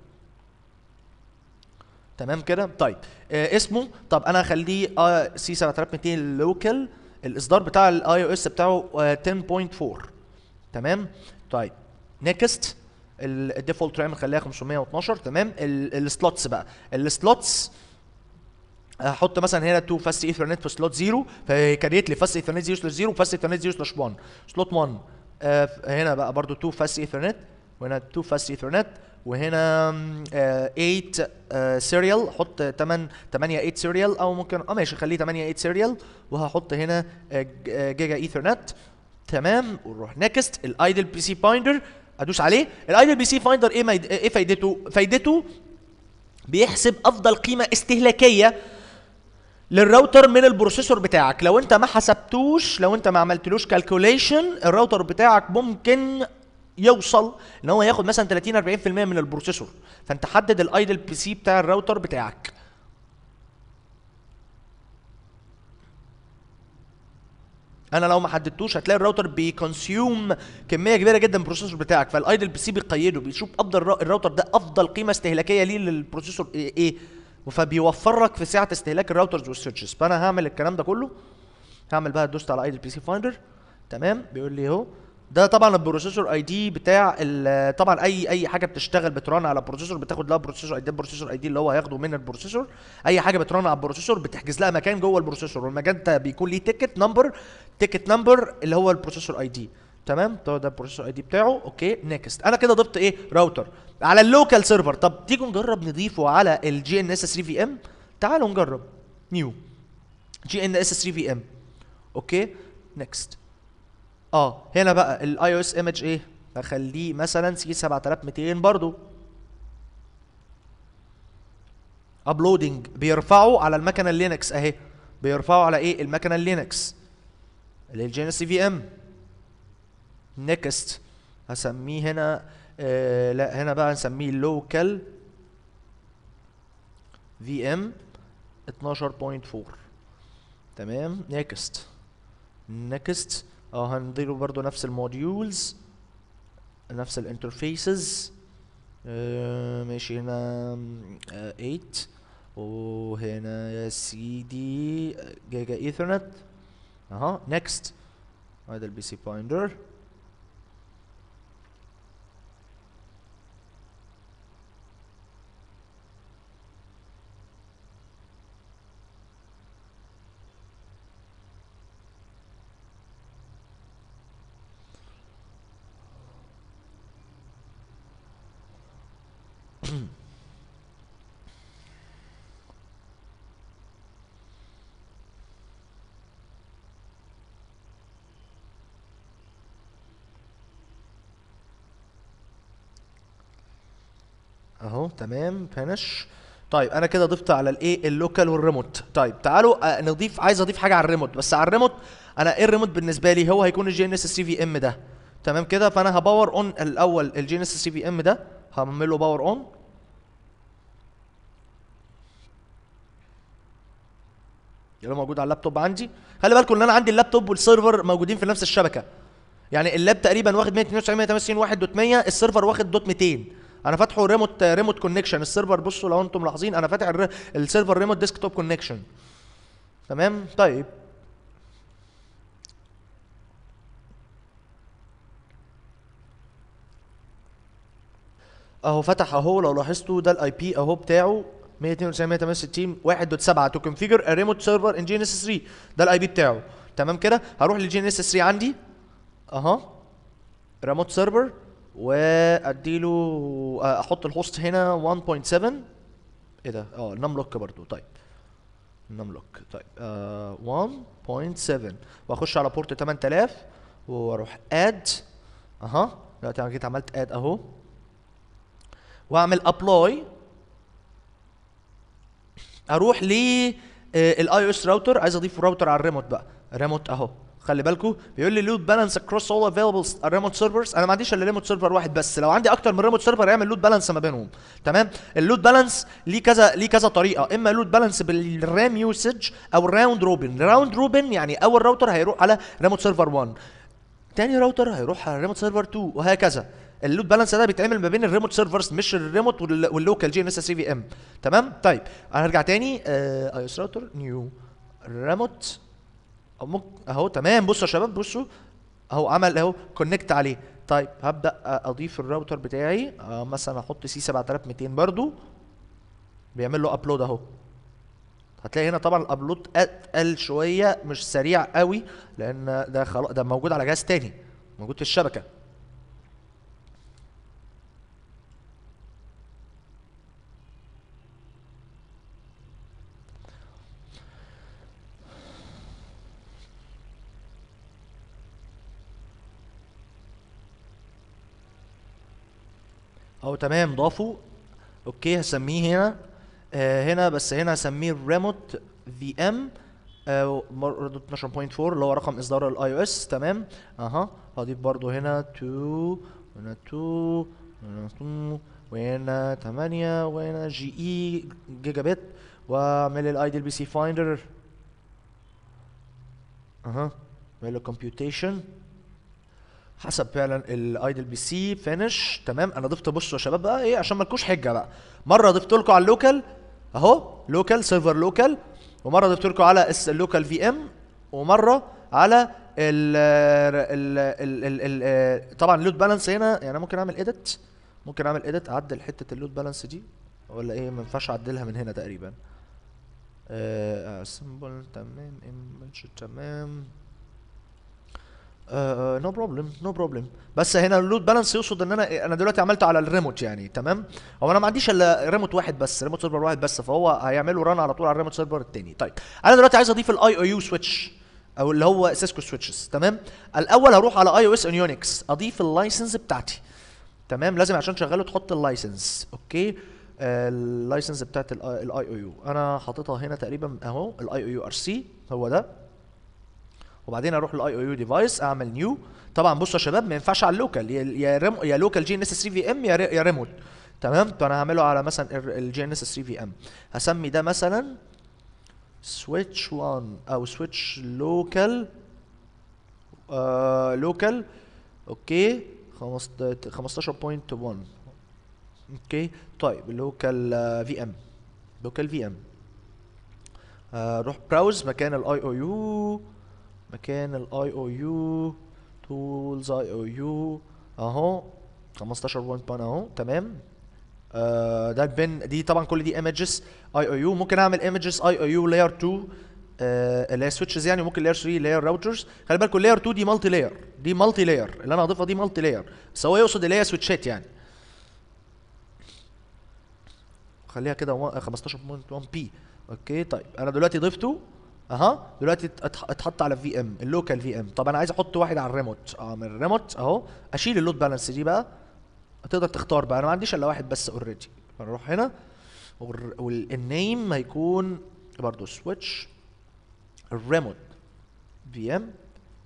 تمام كده طيب آه اسمه طب انا هخليه آه سي 7200 لوكال الاصدار بتاع الاي او اس بتاعه آه 10.4 تمام طيب نيكست الديفولت رام نخليها 512 تمام السلوتس بقى السلوتس هحط مثلا هنا 2 فاست ايثرنت في سلوت 0 فكريت لي فاست ايثرنت 0 سلاش 0 وفاست ايثرنت 0 سلاش 1 سلوت 1 آه هنا بقى برضو 2 فاست ايثرنت وهنا 2 فاست ايثرنت وهنا آه 8 سيريال حط 8 8 8 سيريال او ممكن اه ماشي خليه 8 8 سيريال وهحط هنا آه جيجا ايثرنت تمام ونروح نيكست الايدل بي سي بايندر ادوس عليه الايدل بي سي بايندر ايه ميد... ايه فايدته فايدته بيحسب افضل قيمه استهلاكيه للراوتر من البروسيسور بتاعك لو انت ما حسبتوش لو انت ما عملتلوش كالكوليشن الراوتر بتاعك ممكن يوصل ان هو ياخد مثلا 30 40% من البروسيسور فانت حدد الايدل بي سي بتاع الراوتر بتاعك انا لو ما حددتوش هتلاقي الراوتر بيكونسيوم كميه كبيره جدا من البروسيسور بتاعك فالايدل بي سي بيقيده بيشوف افضل را- الراوتر ده افضل قيمه استهلاكيه ليه للبروسيسور ايه, إيه فبيوفر لك في سعه استهلاك الراوترز والسويتشز فانا هعمل الكلام ده كله هعمل بقى دوست على ايدل بي سي فايندر تمام بيقول لي اهو ده طبعا البروسيسور اي دي بتاع ال- طبعا اي اي حاجه بتشتغل بترن على بروسيسور بتاخد لها بروسيسور اي دي البروسيسور اي دي اللي هو هياخده من البروسيسور اي حاجه بترن على البروسيسور بتحجز لها مكان جوه البروسيسور والمكان ده بيكون ليه تيكت نمبر تيكت نمبر اللي هو البروسيسور اي دي تمام ده ده البروسيسور اي دي بتاعه اوكي نيكست انا كده ضفت ايه راوتر على اللوكال سيرفر طب تيجوا نجرب نضيفه على الجي ان اس 3 في ام تعالوا نجرب نيو جي ان اس 3 في ام اوكي نيكست اه هنا بقى الاي او اس ايمج ايه اخليه مثلا سي 7200 برضو ابلودنج بيرفعه على المكنه اللينكس اهي بيرفعه على ايه المكنه اللينكس اللي هي الجي ان اس في ام نيكست هسميه هنا آه لا هنا بقى نسميه لوكال في ام 12.4 تمام نيكست نكست اه هنديله برضو نفس الموديولز نفس الانترفيسز آه ماشي هنا آه 8 وهنا يا سيدي جيجا ايثرنت اها نكست هذا البي سي بايندر اهو تمام فينش طيب انا كده ضفت على الايه اللوكال والريموت طيب تعالوا آه، نضيف عايز اضيف حاجه على الريموت بس على الريموت انا ايه الريموت بالنسبه لي هو هيكون الجي ان اس سي في ام ده تمام كده فانا هباور اون الاول الجي ان اس سي في ام ده هعمل له باور اون اللي هو موجود على اللابتوب عندي خلي بالكم ان انا عندي اللابتوب والسيرفر موجودين في نفس الشبكه يعني اللاب تقريبا واخد 192 168 واحد دوت 100 السيرفر واخد دوت 200 انا فاتحه ريموت ريموت كونكشن السيرفر بصوا لو انتم ملاحظين انا فاتح الر- السيرفر ريموت ديسكتوب كونكشن تمام طيب اهو فتح اهو لو لاحظتوا ده الاي بي اهو بتاعه 192 168 1.7 تو كونفيجر ريموت سيرفر ان جي ان اس 3 ده الاي بي بتاعه تمام كده هروح للجي ان اس 3 عندي اها ريموت سيرفر واديله آه، احط الهوست هنا 1.7 ايه ده اه نملوك برضو طيب نملوك طيب آه 1.7 واخش على بورت 8000 واروح اد اها دلوقتي انا جيت عملت اد اهو واعمل ابلاي اروح ل الاي او اس راوتر عايز اضيف راوتر على الريموت بقى ريموت اهو خلي بالكم بيقول لي لود بالانس اكروس اول افيلبل ريموت سيرفرز انا ما عنديش الا ريموت سيرفر واحد بس لو عندي اكتر من ريموت سيرفر يعمل لود بالانس ما بينهم تمام اللود بالانس ليه كذا ليه كذا طريقه اما لود بالانس بالرام يوسج او الراوند روبن راوند روبن يعني اول راوتر هيروح على ريموت سيرفر 1 تاني راوتر هيروح على ريموت سيرفر 2 وهكذا اللود بالانس ده بيتعمل ما بين الريموت سيرفرز مش الريموت وال- واللوكال جي ان اس 3 في ام تمام طيب انا هرجع تاني اي اس راوتر نيو ريموت أو ممكن اهو تمام بصوا يا شباب بصوا اهو عمل اهو كونكت عليه طيب هبدا اضيف الراوتر بتاعي آه مثلا احط سي 7200 برضو بيعمل له ابلود اهو هتلاقي هنا طبعا الابلود اتقل شويه مش سريع قوي لان ده خلاص ده موجود على جهاز تاني موجود في الشبكه اهو تمام ضافوا اوكي هسميه هنا آه هنا بس هنا هسميه ريموت في ام برضه 12.4 اللي هو رقم اصدار الاي او اس تمام اها هضيف برضه هنا 2 هنا 2 هنا 2 وهنا 8 وهنا جي اي جيجا بت واعمل الاي دي البي سي فايندر اها اعمل له كومبيوتيشن حسب فعلا الايدل بي سي فينش تمام انا ضفت بصوا يا شباب بقى ايه عشان مالكوش حجه بقى مره ضفت لكم على اللوكال اهو لوكال سيرفر لوكال ومره ضفت لكم على اس اللوكال في ام ومره على ال ال ال ال ال طبعا اللود بالانس هنا يعني أنا ممكن اعمل اديت ممكن اعمل اديت اعدل حته اللود بالانس دي ولا ايه ما ينفعش اعدلها من هنا تقريبا آه سمبل تمام ايمج تمام نو بروبلم نو بروبلم بس هنا اللود بالانس يقصد ان انا انا دلوقتي عملت على الريموت يعني تمام هو انا ما عنديش الا ريموت واحد بس ريموت سيرفر واحد بس فهو هيعمله ران على طول على الريموت سيرفر التاني طيب انا دلوقتي عايز اضيف الاي او يو سويتش او اللي هو سيسكو سويتشز تمام الاول هروح على اي او اس ان يونكس اضيف اللايسنس بتاعتي تمام لازم عشان شغاله تحط اللايسنس اوكي آه، اللايسنس بتاعت الاي او يو انا حاططها هنا تقريبا اهو الاي او يو ار سي هو ده وبعدين اروح للاي او يو ديفايس اعمل نيو طبعا بصوا يا شباب ما ينفعش على اللوكال يا يا ريم يا لوكال جي ان اس 3 في ام يا ري- يا ريموت تمام فانا هعمله على مثلا الجي ان اس 3 في ام هسمي ده مثلا سويتش 1 او سويتش لوكال آه لوكال اوكي 15.1 اوكي طيب لوكال في ام لوكال في ام روح براوز مكان الاي او يو مكان الاي او يو تولز اي او يو اهو 15 بوينت بان اهو تمام آه ده البن دي طبعا كل دي ايمجز اي او يو ممكن اعمل ايمجز اي او يو لاير 2 آه اللي هي سويتشز يعني ممكن لاير 3 لاير راوترز خلي بالكم لاير 2 دي مالتي لاير دي مالتي لاير اللي انا هضيفها دي مالتي لاير بس هو يقصد اللي هي سويتشات يعني خليها كده 15.1 بي اوكي طيب انا دلوقتي ضفته اها دلوقتي اتح- اتحط على في ام اللوكال في ام طب انا عايز احط واحد على الريموت اه من الريموت اهو اشيل اللود بالانس دي بقى تقدر تختار بقى انا ما عنديش الا واحد بس اوريدي نروح هنا والنيم هيكون برضو سويتش الريموت في ام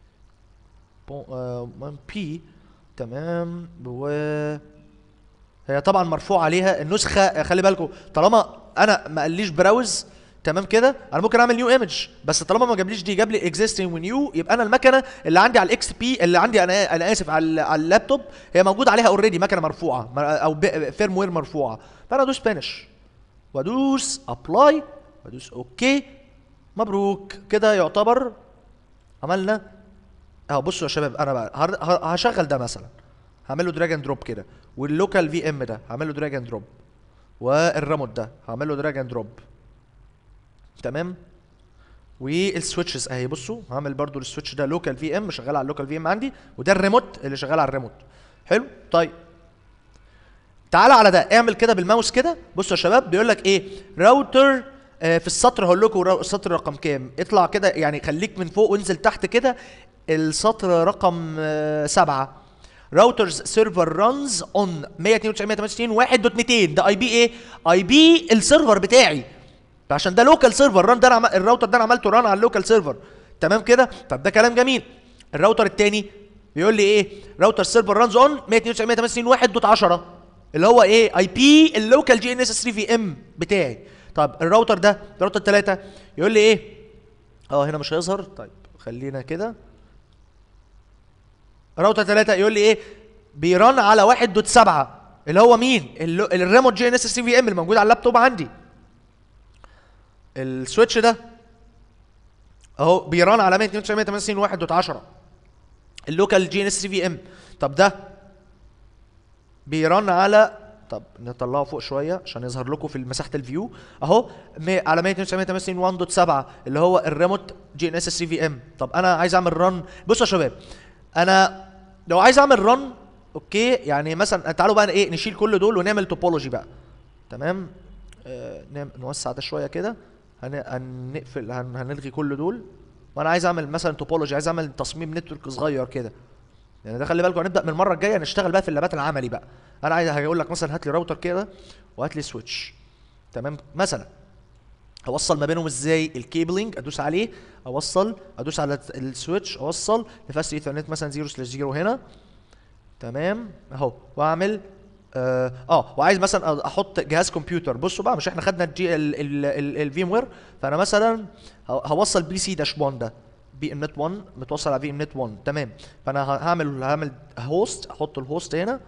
بي تمام و هي طبعا مرفوع عليها النسخه خلي بالكم طالما انا ما قاليش براوز تمام كده انا ممكن اعمل نيو ايمج بس طالما ما جابليش دي جاب لي اكزيستنج ونيو يبقى انا المكنه اللي عندي على الاكس بي اللي عندي انا انا اسف على ال- على اللابتوب هي موجود عليها اوريدي مكنه مرفوعه مر- او فيرم وير مرفوعه فانا ادوس فينش وادوس ابلاي وادوس اوكي مبروك كده يعتبر عملنا اهو بصوا يا شباب انا بقى هر- ه- هشغل ده مثلا هعمل له دراج اند دروب كده واللوكال في ام ده هعمل له دراج اند دروب والريموت ده هعمل له دراج اند دروب تمام والسويتشز اهي بصوا هعمل برضو السويتش ده لوكال في ام شغال على اللوكال في ام عندي وده الريموت اللي شغال على الريموت حلو طيب تعالى على ده اعمل كده بالماوس كده بصوا يا شباب بيقول لك ايه راوتر آه، في السطر هقول لكم را- السطر رقم كام اطلع كده يعني خليك من فوق وانزل تحت كده السطر رقم آه، سبعة راوترز سيرفر رانز اون 192 168 ده اي بي ايه اي بي السيرفر بتاعي عشان ده لوكال سيرفر ران ده انا عم... الراوتر ده انا عملته ران على اللوكال سيرفر تمام كده طب ده كلام جميل الراوتر التاني بيقول لي ايه راوتر سيرفر رانز اون 192 168 اللي هو ايه اي بي اللوكال جي ان اس 3 في ام بتاعي طب الراوتر ده الراوتر التلاته يقول لي ايه اه هنا مش هيظهر طيب خلينا كده راوتر 3 يقول لي ايه بيرن على 1.7 اللي هو مين اللو- الريموت جي ان اس 3 في ام الموجود على اللابتوب عندي السويتش ده اهو بيران على 192 1.10 اللوكال جي ان اس 3 في ام طب ده بيران على طب نطلعه فوق شويه عشان يظهر لكم في مساحه الفيو اهو مي- على 192 1.7 اللي هو الريموت جي ان اس 3 في ام طب انا عايز اعمل رن بصوا يا شباب انا لو عايز اعمل رن اوكي يعني مثلا تعالوا بقى ايه نشيل كل دول ونعمل توبولوجي بقى تمام آه نعم- نوسع ده شويه كده هن- هنقفل هن- هنلغي كل دول وانا عايز اعمل مثلا توبولوجي عايز اعمل تصميم نتورك صغير كده يعني ده خلي بالكم هنبدا من المره الجايه نشتغل بقى في اللابات العملي بقى انا عايز هقول لك مثلا هات لي راوتر كده وهات لي سويتش تمام مثلا اوصل ما بينهم ازاي الكيبلينج ادوس عليه اوصل ادوس على الت- السويتش اوصل لفاست ايثرنت مثلا 0 سلاش 0 هنا تمام اهو واعمل اه, آه وعايز مثلا أ- احط جهاز كمبيوتر بصوا بقى مش احنا خدنا الجي الفيم وير فانا مثلا ه- هوصل بي سي داش 1 ده بي ام نت 1 متوصل على في ام نت 1 تمام فانا ه- هعمل هعمل هوست احط الهوست هنا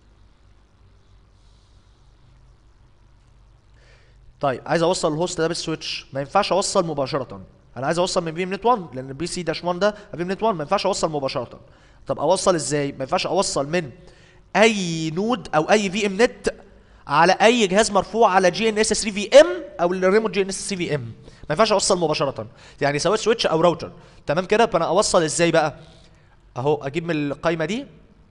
طيب عايز اوصل الهوست ده بالسويتش ما ينفعش اوصل مباشره انا عايز اوصل من في ام نت 1 لان البي سي داش 1 ده في ام نت 1 ما ينفعش اوصل مباشره طب اوصل ازاي ما ينفعش اوصل من اي نود او اي في ام نت على اي جهاز مرفوع على جي ان اس 3 في ام او الريموت جي ان اس 3 في ام ما ينفعش اوصل مباشره يعني سواء سويتش او راوتر تمام كده فانا اوصل ازاي بقى اهو اجيب من القايمه دي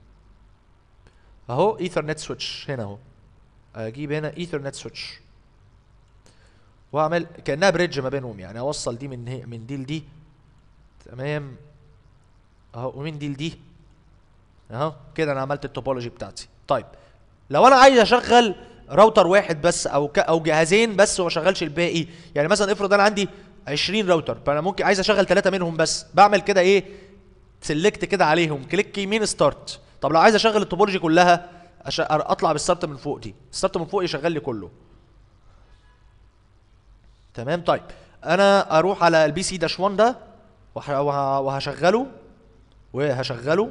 اهو ايثرنت سويتش هنا اهو اجيب هنا ايثرنت سويتش واعمل كانها بريدج ما بينهم يعني اوصل دي من هي من دي لدي تمام اهو ومن دي لدي اهو كده انا عملت التوبولوجي بتاعتي طيب لو انا عايز اشغل راوتر واحد بس او ك او جهازين بس وما اشغلش الباقي يعني مثلا افرض انا عندي 20 راوتر فانا ممكن عايز اشغل ثلاثه منهم بس بعمل كده ايه سلكت كده عليهم كليك يمين ستارت طب لو عايز اشغل التوبولوجي كلها أش... اطلع بالستارت من فوق دي الستارت من فوق يشغل لي كله تمام طيب انا اروح على البي سي داش 1 ده وه- وه- وهشغله وهشغله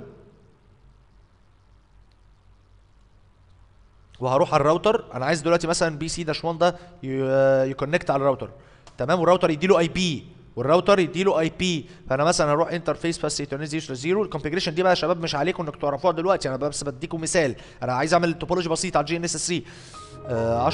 وهروح على الراوتر انا عايز دلوقتي مثلا بي سي داش 1 ده ي- يكونكت على الراوتر تمام والراوتر يديله اي بي والراوتر يديله اي بي فانا مثلا هروح انترفيس بس ايترنت 0 0 الكونفيجريشن دي بقى يا شباب مش عليكم انكم تعرفوها دلوقتي انا بس بديكم مثال انا عايز اعمل توبولوجي بسيط على الجي ان اس 3 آه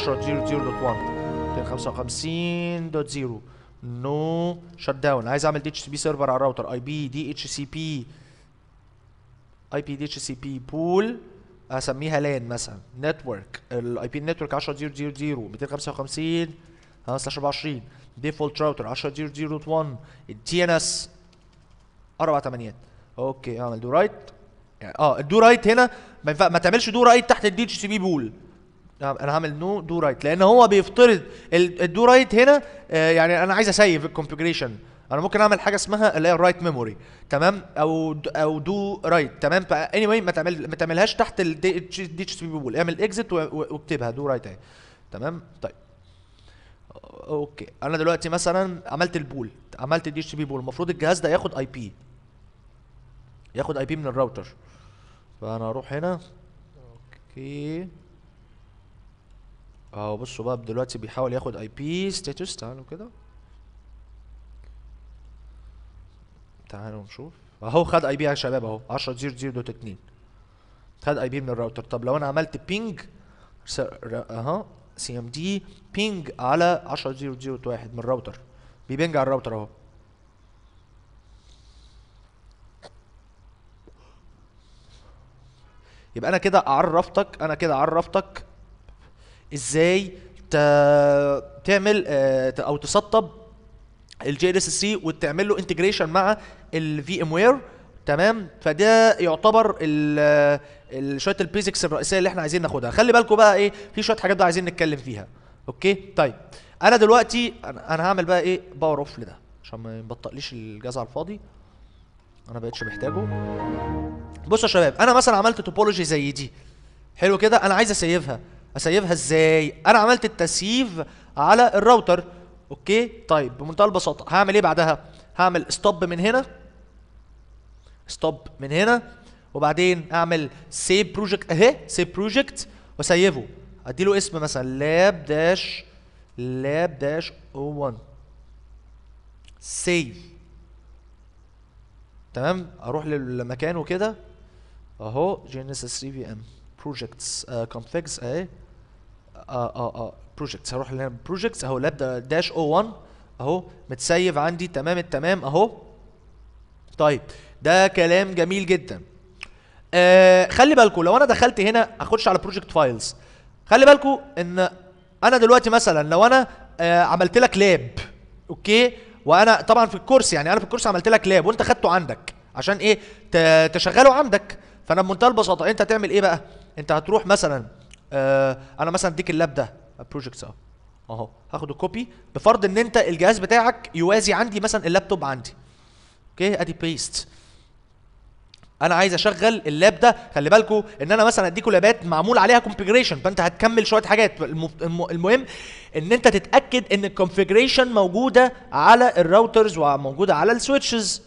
10.0.0.1 255.0 نو شت داون عايز اعمل دي اتش سي بي سيرفر على الراوتر اي بي دي اتش سي بي اي بي دي اتش سي بي بول اسميها لان مثلا نتورك الاي بي نتورك 10 0 0 0 255 15 24 ديفولت راوتر 10 0 0 1 التي ان اس اربع تمانيات اوكي اعمل دو رايت يعني اه الدو رايت هنا ما, ينفع ما تعملش دو رايت تحت الدي اتش سي بي بول انا هعمل نو دو رايت لان هو بيفترض ال- الدو رايت هنا آه يعني انا عايز اسيف الكونفيجريشن انا ممكن اعمل حاجه اسمها اللي هي الرايت ميموري تمام او د- او دو رايت تمام فاني واي ما تعمل ما تعملهاش تحت الدي اتش سي بي بول اعمل اكزit واكتبها دو رايت اهي تمام طيب اوكي انا دلوقتي مثلا عملت البول عملت الدي اتش بي بول المفروض الجهاز ده ياخد اي بي ياخد اي بي من الراوتر فانا اروح هنا اوكي اهو بصوا بقى دلوقتي بيحاول ياخد اي بي ستاتوس تعالوا كده تعالوا نشوف اهو خد اي بي يا شباب اهو 10 0 0 دوت 2 خد اي بي من الراوتر طب لو انا عملت بينج اها سي ام دي بينج على 10 0 0 دوت 1 من الراوتر بيبينج على الراوتر اهو يبقى انا كده عرفتك انا كده عرفتك ازاي ت- تعمل آه، ت- او تسطب الجي اس سي وتعمل له انتجريشن مع الفي ام وير تمام فده يعتبر ال ال- شويه البيزكس الرئيسيه اللي احنا عايزين ناخدها خلي بالكم بقى ايه في شويه حاجات بقى عايزين نتكلم فيها اوكي طيب انا دلوقتي انا أنا هعمل بقى ايه باور اوف لده عشان ما يبطئليش الجهاز على الفاضي انا بقتش محتاجه بصوا يا شباب انا مثلا عملت توبولوجي زي دي حلو كده انا عايز اسيفها اسيفها ازاي انا عملت التسييف على الراوتر اوكي طيب بمنتهى البساطه هعمل ايه بعدها هعمل ستوب من هنا ستوب من هنا وبعدين اعمل سيف بروجكت اهي سيف بروجكت واسيفه اديله اسم مثلا لاب داش لاب داش او 1 سيف تمام اروح للمكان وكده اهو جينيسيس 3 في ام بروجكتس كونفيجز اهي اه اه اه بروجكتس هروح لهنا بروجكتس اهو لاب داش او 1 اهو متسيف عندي تمام التمام اهو طيب ده كلام جميل جدا آه خلي بالكم لو انا دخلت هنا اخش على بروجكت فايلز خلي بالكم ان انا دلوقتي مثلا لو انا آه عملت لك لاب اوكي وانا طبعا في الكورس يعني انا في الكورس عملت لك لاب وانت خدته عندك عشان ايه ت- تشغله عندك فانا بمنتهى البساطه انت هتعمل ايه بقى انت هتروح مثلا آه انا مثلا اديك اللاب ده بروجكتس اهو اهو هاخده كوبي بفرض ان انت الجهاز بتاعك يوازي عندي مثلا اللابتوب عندي اوكي ادي بيست انا عايز اشغل اللاب ده خلي بالكم ان انا مثلا اديكوا لابات معمول عليها كونفيجريشن فانت هتكمل شويه حاجات الم- الم- المهم ان انت تتاكد ان الكونفيجريشن موجوده على الراوترز وموجوده على السويتشز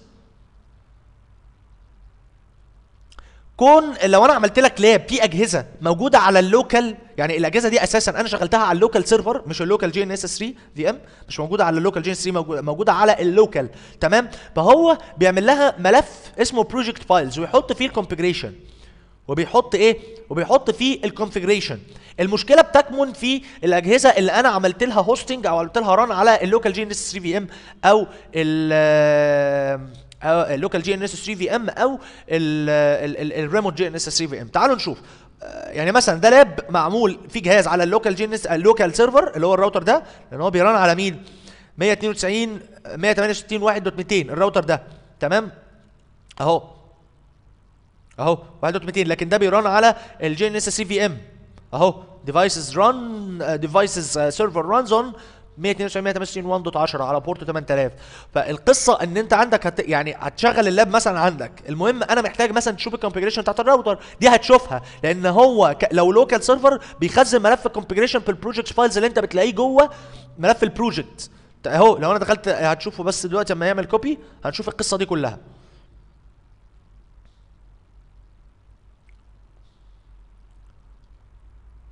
كون لو انا عملت لك لاب في اجهزه موجوده على اللوكال يعني الاجهزه دي اساسا انا شغلتها على اللوكال سيرفر مش اللوكال جي ان اس 3 في ام مش موجوده على اللوكال جي ان اس 3 موجوده موجوده على اللوكال تمام فهو بيعمل لها ملف اسمه بروجكت فايلز ويحط فيه الكونفيجريشن وبيحط ايه وبيحط فيه الكونفيجريشن المشكله بتكمن في الاجهزه اللي انا عملت لها هوستنج او عملت لها ران على اللوكال جي ان اس 3 في ام او ال اللوكال جي ان اس 3 في ام او الريموت جي ان اس 3 في ام تعالوا نشوف آه، يعني مثلا ده لاب معمول في جهاز على اللوكال جي ان اس اللوكال سيرفر اللي هو الراوتر ده لان هو بيران على مين 192 168 1 دوت 200 الراوتر ده تمام اهو اهو 1.200 لكن ده بيران على الجي ان اس سي في ام اهو ديفايسز ران ديفايسز سيرفر رانز اون 192 1.10 على بورت 8000 فالقصه ان انت عندك هت يعني هتشغل اللاب مثلا عندك المهم انا محتاج مثلا تشوف الكونفيجريشن بتاعت الراوتر دي هتشوفها لان هو ك... لو لوكال سيرفر بيخزن ملف الكونفيجريشن في البروجكت فايلز اللي انت بتلاقيه جوه ملف البروجكت اهو لو انا دخلت هتشوفه بس دلوقتي اما يعمل كوبي هنشوف القصه دي كلها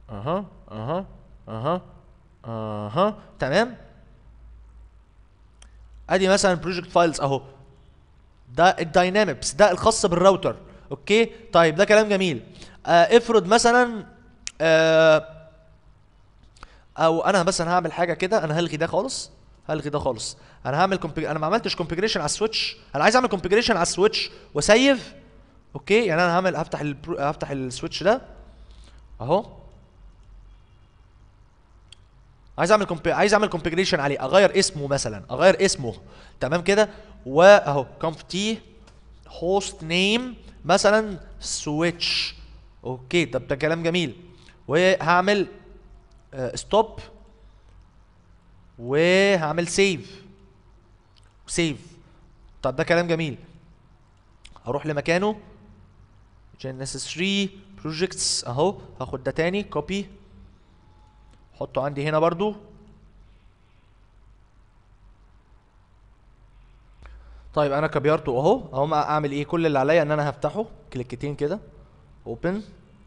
اها اها اها اها تمام ادي مثلا بروجكت فايلز اهو ده الداينامكس ده الخاص بالراوتر اوكي طيب ده كلام جميل آه افرض مثلا آه او انا مثلا هعمل حاجه كده انا هلغي ده خالص هلغي ده خالص انا هعمل كومبي... انا ما عملتش كونفيجريشن على السويتش انا عايز اعمل كونفيجريشن على السويتش وسيف اوكي يعني انا هعمل هفتح البرو... هفتح السويتش ده اهو عايز اعمل كومبي... عايز اعمل كونفيجريشن عليه اغير اسمه مثلا اغير اسمه تمام كده واهو كونف تي هوست نيم مثلا سويتش اوكي طب ده كلام جميل وهعمل ستوب وهعمل سيف سيف طب ده كلام جميل هروح لمكانه جينيسيس 3 بروجكتس اهو هاخد ده تاني كوبي احطه عندي هنا برضو طيب انا كبيرته اهو اهو اعمل ايه كل اللي عليا ان انا هفتحه كليكتين كده اوبن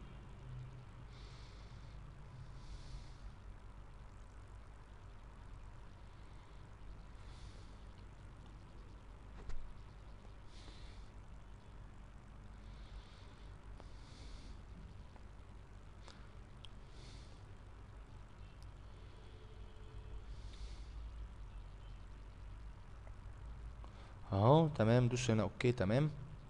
اهو تمام دوس هنا اوكي تمام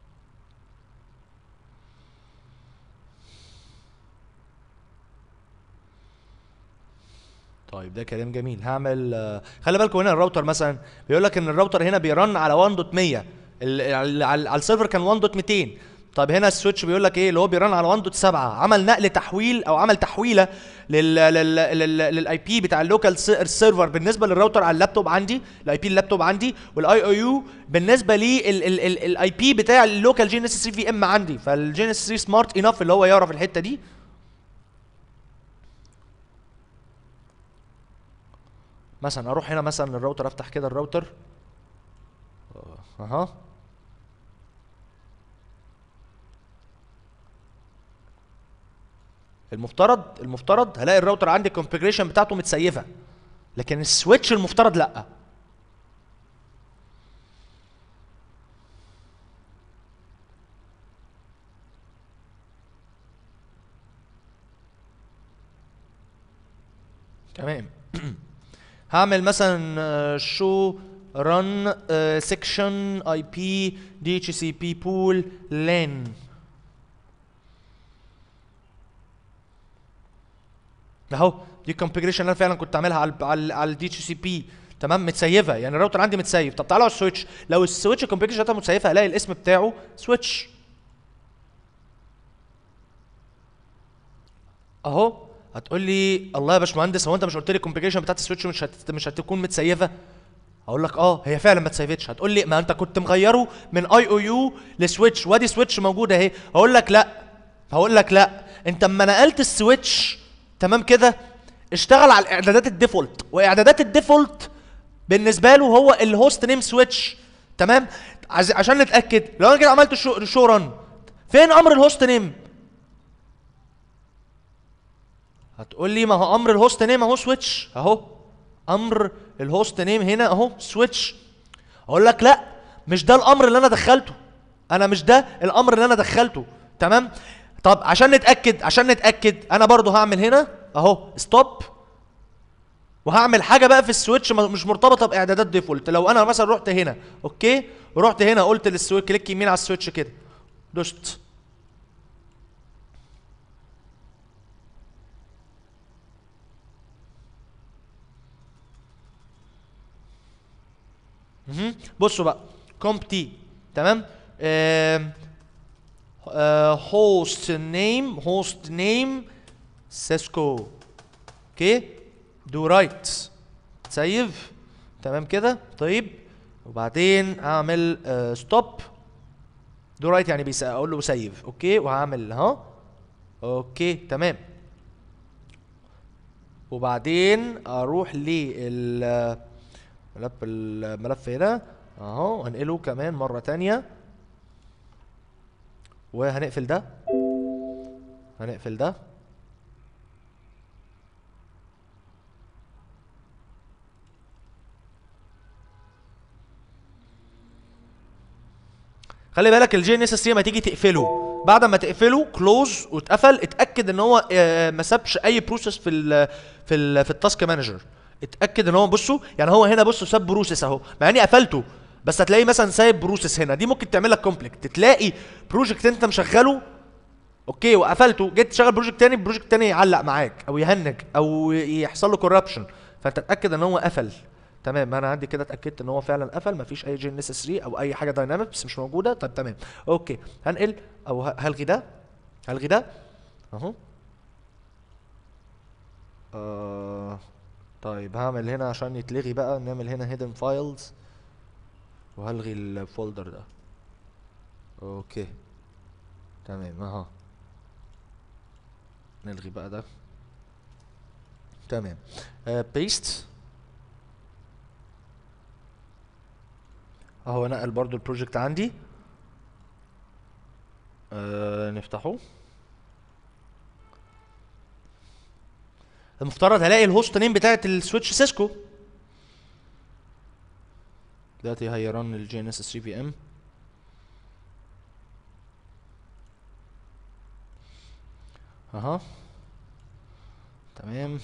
طيب ده كلام جميل هعمل آه، خلي بالكم هنا الراوتر مثلا بيقول لك ان الراوتر هنا بيرن على 1.100 ال- على على على السيرفر كان 1.200 طب هنا السويتش بيقول لك ايه اللي هو بيرن على 1.7 عمل نقل تحويل او عمل تحويله لل لل لل للاي بي بتاع اللوكال سيرفر بالنسبه للراوتر على اللابتوب عندي الاي بي اللابتوب عندي والاي او يو بالنسبه للاي بي بتاع اللوكال جي ان اس 3 في ام عندي فالجي ان اس 3 سمارت انف اللي هو يعرف الحته دي مثلا اروح هنا مثلا الراوتر افتح كده الراوتر اها المفترض المفترض هلاقي الراوتر عندي الكونفيجريشن بتاعته متسيفه لكن السويتش المفترض لا تمام هعمل مثلا شو رن سيكشن اي بي دي اتش سي بي بول لان اهو دي الكونفيجريشن اللي انا فعلا كنت عاملها على ال على ال على الدي اتش سي بي تمام متسيفه يعني الراوتر عندي متسيف طب تعالوا على السويتش لو السويتش الكونفيجريشن بتاعته متسيفه هلاقي الاسم بتاعه سويتش اهو هتقول لي الله يا باشمهندس هو انت مش قلت لي الكونفيجريشن بتاعت السويتش مش هت... مش هتكون متسيفه هقول لك اه هي فعلا ما اتسيفتش هتقول لي ما انت كنت مغيره من اي او يو لسويتش وادي سويتش موجوده اهي هقول لك لا هقول لك لا انت اما نقلت السويتش تمام كده اشتغل على الاعدادات الديفولت واعدادات الديفولت بالنسبه له هو الهوست نيم سويتش تمام عز- عشان نتاكد لو انا كده عملت شو, شو رن فين امر الهوست نيم هتقول لي ما هو امر الهوست نيم اهو سويتش اهو امر الهوست نيم هنا اهو سويتش اقول لك لا مش ده الامر اللي انا دخلته انا مش ده الامر اللي انا دخلته تمام طب عشان نتاكد عشان نتاكد انا برضو هعمل هنا اهو ستوب وهعمل حاجه بقى في السويتش م- مش مرتبطه باعدادات ديفولت لو انا مثلا رحت هنا اوكي ورحت هنا قلت للسويتش كليك يمين على السويتش كده دوست مهم. بصوا بقى كومب تي تمام هوست نيم هوست نيم سيسكو اوكي دو رايت سيف تمام كده طيب وبعدين اعمل ستوب دو رايت يعني بيس اقول له سيف اوكي وهعمل ها اوكي تمام وبعدين اروح لل ملف الملف هنا اهو هنقله كمان مرة تانية وهنقفل ده هنقفل ده خلي بالك الجي ان اس 3 لما تيجي تقفله بعد ما تقفله كلوز واتقفل اتاكد ان هو آه، ما سابش اي بروسيس في ال في ال في التاسك مانجر اتاكد ان هو بصوا يعني هو هنا بصوا ساب بروسيس اهو مع اني قفلته بس هتلاقي مثلا سايب بروسيس هنا دي ممكن تعمل لك كومبلكت تلاقي بروجكت انت مشغله اوكي وقفلته جيت تشغل بروجكت تاني البروجكت تاني يعلق معاك او يهنج او يحصل له كوربشن فانت تتاكد ان هو قفل تمام انا عندي كده اتاكدت ان هو فعلا قفل مفيش اي جي ان اس 3 او اي حاجه دايناميك بس مش موجوده طب تمام اوكي هنقل او ه- هلغي ده هلغي ده اهو آه طيب هعمل هنا عشان يتلغي بقى نعمل هنا هيدن فايلز وهلغي الفولدر ده اوكي تمام اها نلغي بقى ده تمام بيست اهو نقل برضو البروجكت عندي آه نفتحه المفترض هلاقي الهوست نيم بتاعت السويتش سيسكو دلوقتي هيرن الجي ان اس 3 في ام اها تمام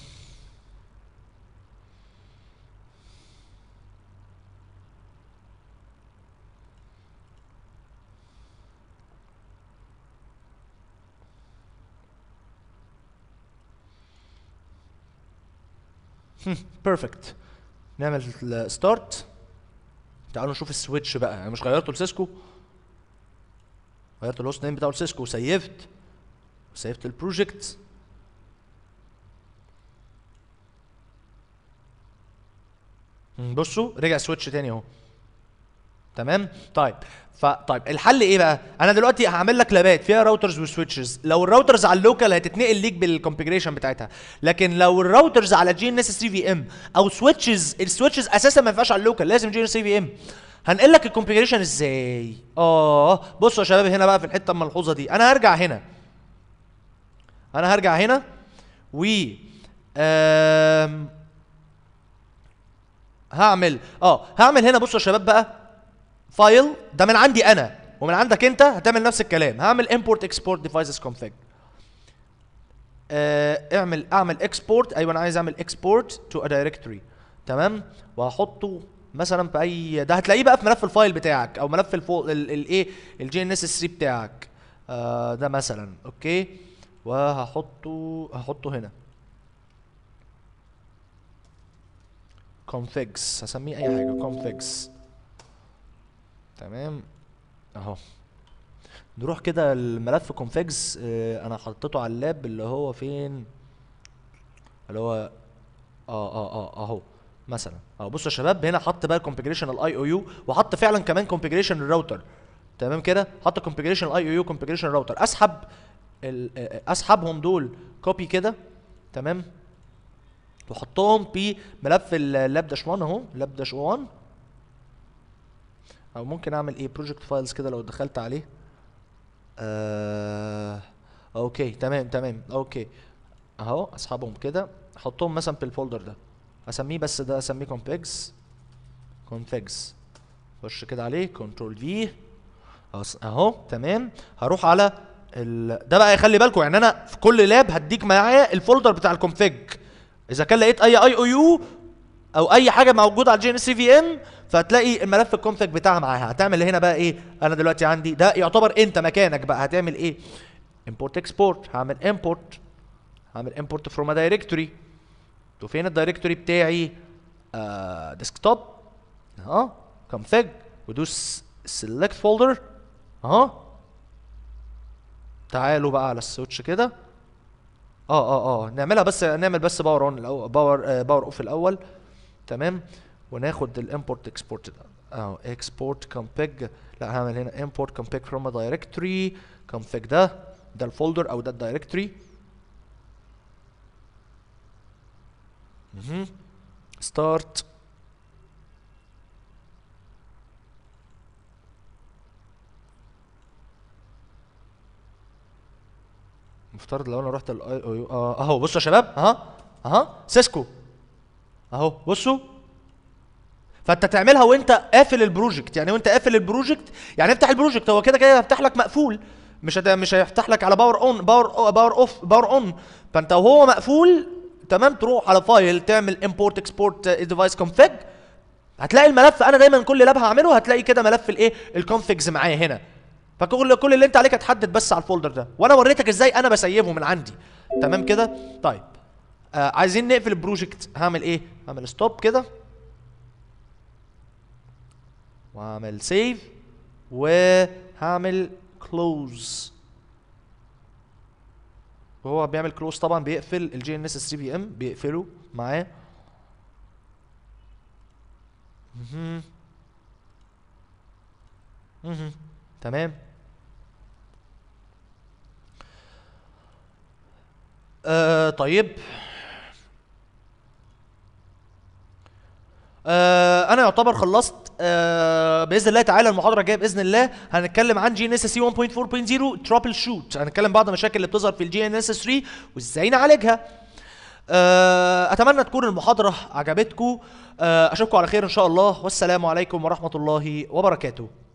بيرفكت نعمل ستارت تعالوا نشوف السويتش بقى انا مش غيرته لسيسكو غيرت الهوست نيم بتاعه لسيسكو وسيفت سيفت البروجكت مم، بصوا رجع سويتش تاني اهو تمام طيب فطيب الحل ايه بقى انا دلوقتي هعمل لك لابات فيها راوترز وسويتشز لو الراوترز على اللوكال هتتنقل ليك بالكونفيجريشن بتاعتها لكن لو الراوترز على جي ان اس 3 في ام او سويتشز السويتشز اساسا ما ينفعش على اللوكال لازم جي ان اس 3 في ام هنقل لك الكونفيجريشن ازاي اه بصوا يا شباب هنا بقى في الحته الملحوظه دي انا هرجع هنا انا هرجع هنا و آم، هعمل اه هعمل هنا بصوا يا شباب بقى فايل ده من عندي انا ومن عندك انت هتعمل نفس الكلام هعمل import export devices config آه اعمل اعمل export ايوه انا عايز اعمل export to a directory تمام وهحطه مثلا في اي ده هتلاقيه بقى في ملف الفايل بتاعك او ملف الفو الايه الجي ان اس 3 بتاعك آه ده مثلا اوكي وهحطه هحطه هنا configs هسميه اي حاجه configs تمام اهو نروح كده الملف configs آه انا حطيته على اللاب اللي هو فين اللي هو اه اه اه اهو مثلا اهو بصوا يا شباب هنا حط بقى configuration الاي او يو وحط فعلا كمان configuration الراوتر تمام كده حط configuration الاي او يو configuration الراوتر اسحب ال- آه، آه، اسحبهم دول كوبي كده تمام واحطهم في ملف اللاب داش 1 اهو لاب داش 1 او ممكن اعمل ايه بروجكت فايلز كده لو دخلت عليه آه اوكي تمام تمام اوكي اهو اسحبهم كده احطهم مثلا في الفولدر ده اسميه بس ده اسميه configs configs خش كده عليه كنترول في اهو تمام هروح على ال... ده بقى يخلي بالكم يعني انا في كل لاب هديك معايا الفولدر بتاع الكونفيج اذا كان لقيت اي اي او يو او اي حاجه موجوده على الجي ان سي في ام فهتلاقي الملف الكونفيج بتاعها معاها هتعمل هنا بقى ايه انا دلوقتي عندي ده يعتبر انت مكانك بقى هتعمل ايه import export هعمل import هعمل import from a directory تو فين الدايركتوري بتاعي آه ديسكتوب اهو config ودوس select folder اهو تعالوا بقى على السويتش كده اه اه اه نعملها بس نعمل بس باور اون الاول باور آه باور اوف الاول تمام وناخد الامبورت اكسبورت ده اهو اكسبورت config لا هعمل هنا import config from a directory config ده ده الفولدر او ده الدايركتوري مهم. ستارت مفترض لو انا رحت الاي او يو اه اهو بصوا يا شباب اها اها سيسكو اهو بصوا فانت تعملها وانت قافل البروجكت يعني وانت قافل البروجكت يعني افتح البروجكت هو كده كده هيفتح لك مقفول مش هت... مش هيفتح لك على باور اون باور باور اوف باور اون فانت وهو مقفول تمام تروح على فايل تعمل امبورت اكسبورت ديفايس كونفيج هتلاقي الملف انا دايما كل لاب هعمله هتلاقي كده ملف الايه الكونفيجز معايا هنا فكل كل اللي انت عليك هتحدد بس على الفولدر ده وانا وريتك ازاي انا بسيبه من عندي تمام كده طيب آه عايزين نقفل البروجكت هعمل ايه هعمل ستوب كده واعمل سيف وهعمل كلوز وهو بيعمل كلوز طبعا بيقفل الجي ان اس 3 بي ام بيقفله معاه مهم. مهم. تمام آه طيب آه انا يعتبر خلصت آه باذن الله تعالى المحاضره الجايه باذن الله هنتكلم عن جي ان اس سي 1.4.0 ترابل شوت هنتكلم بعض المشاكل اللي بتظهر في الجي ان اس 3 وازاي نعالجها آه اتمنى تكون المحاضره عجبتكم آه اشوفكم على خير ان شاء الله والسلام عليكم ورحمه الله وبركاته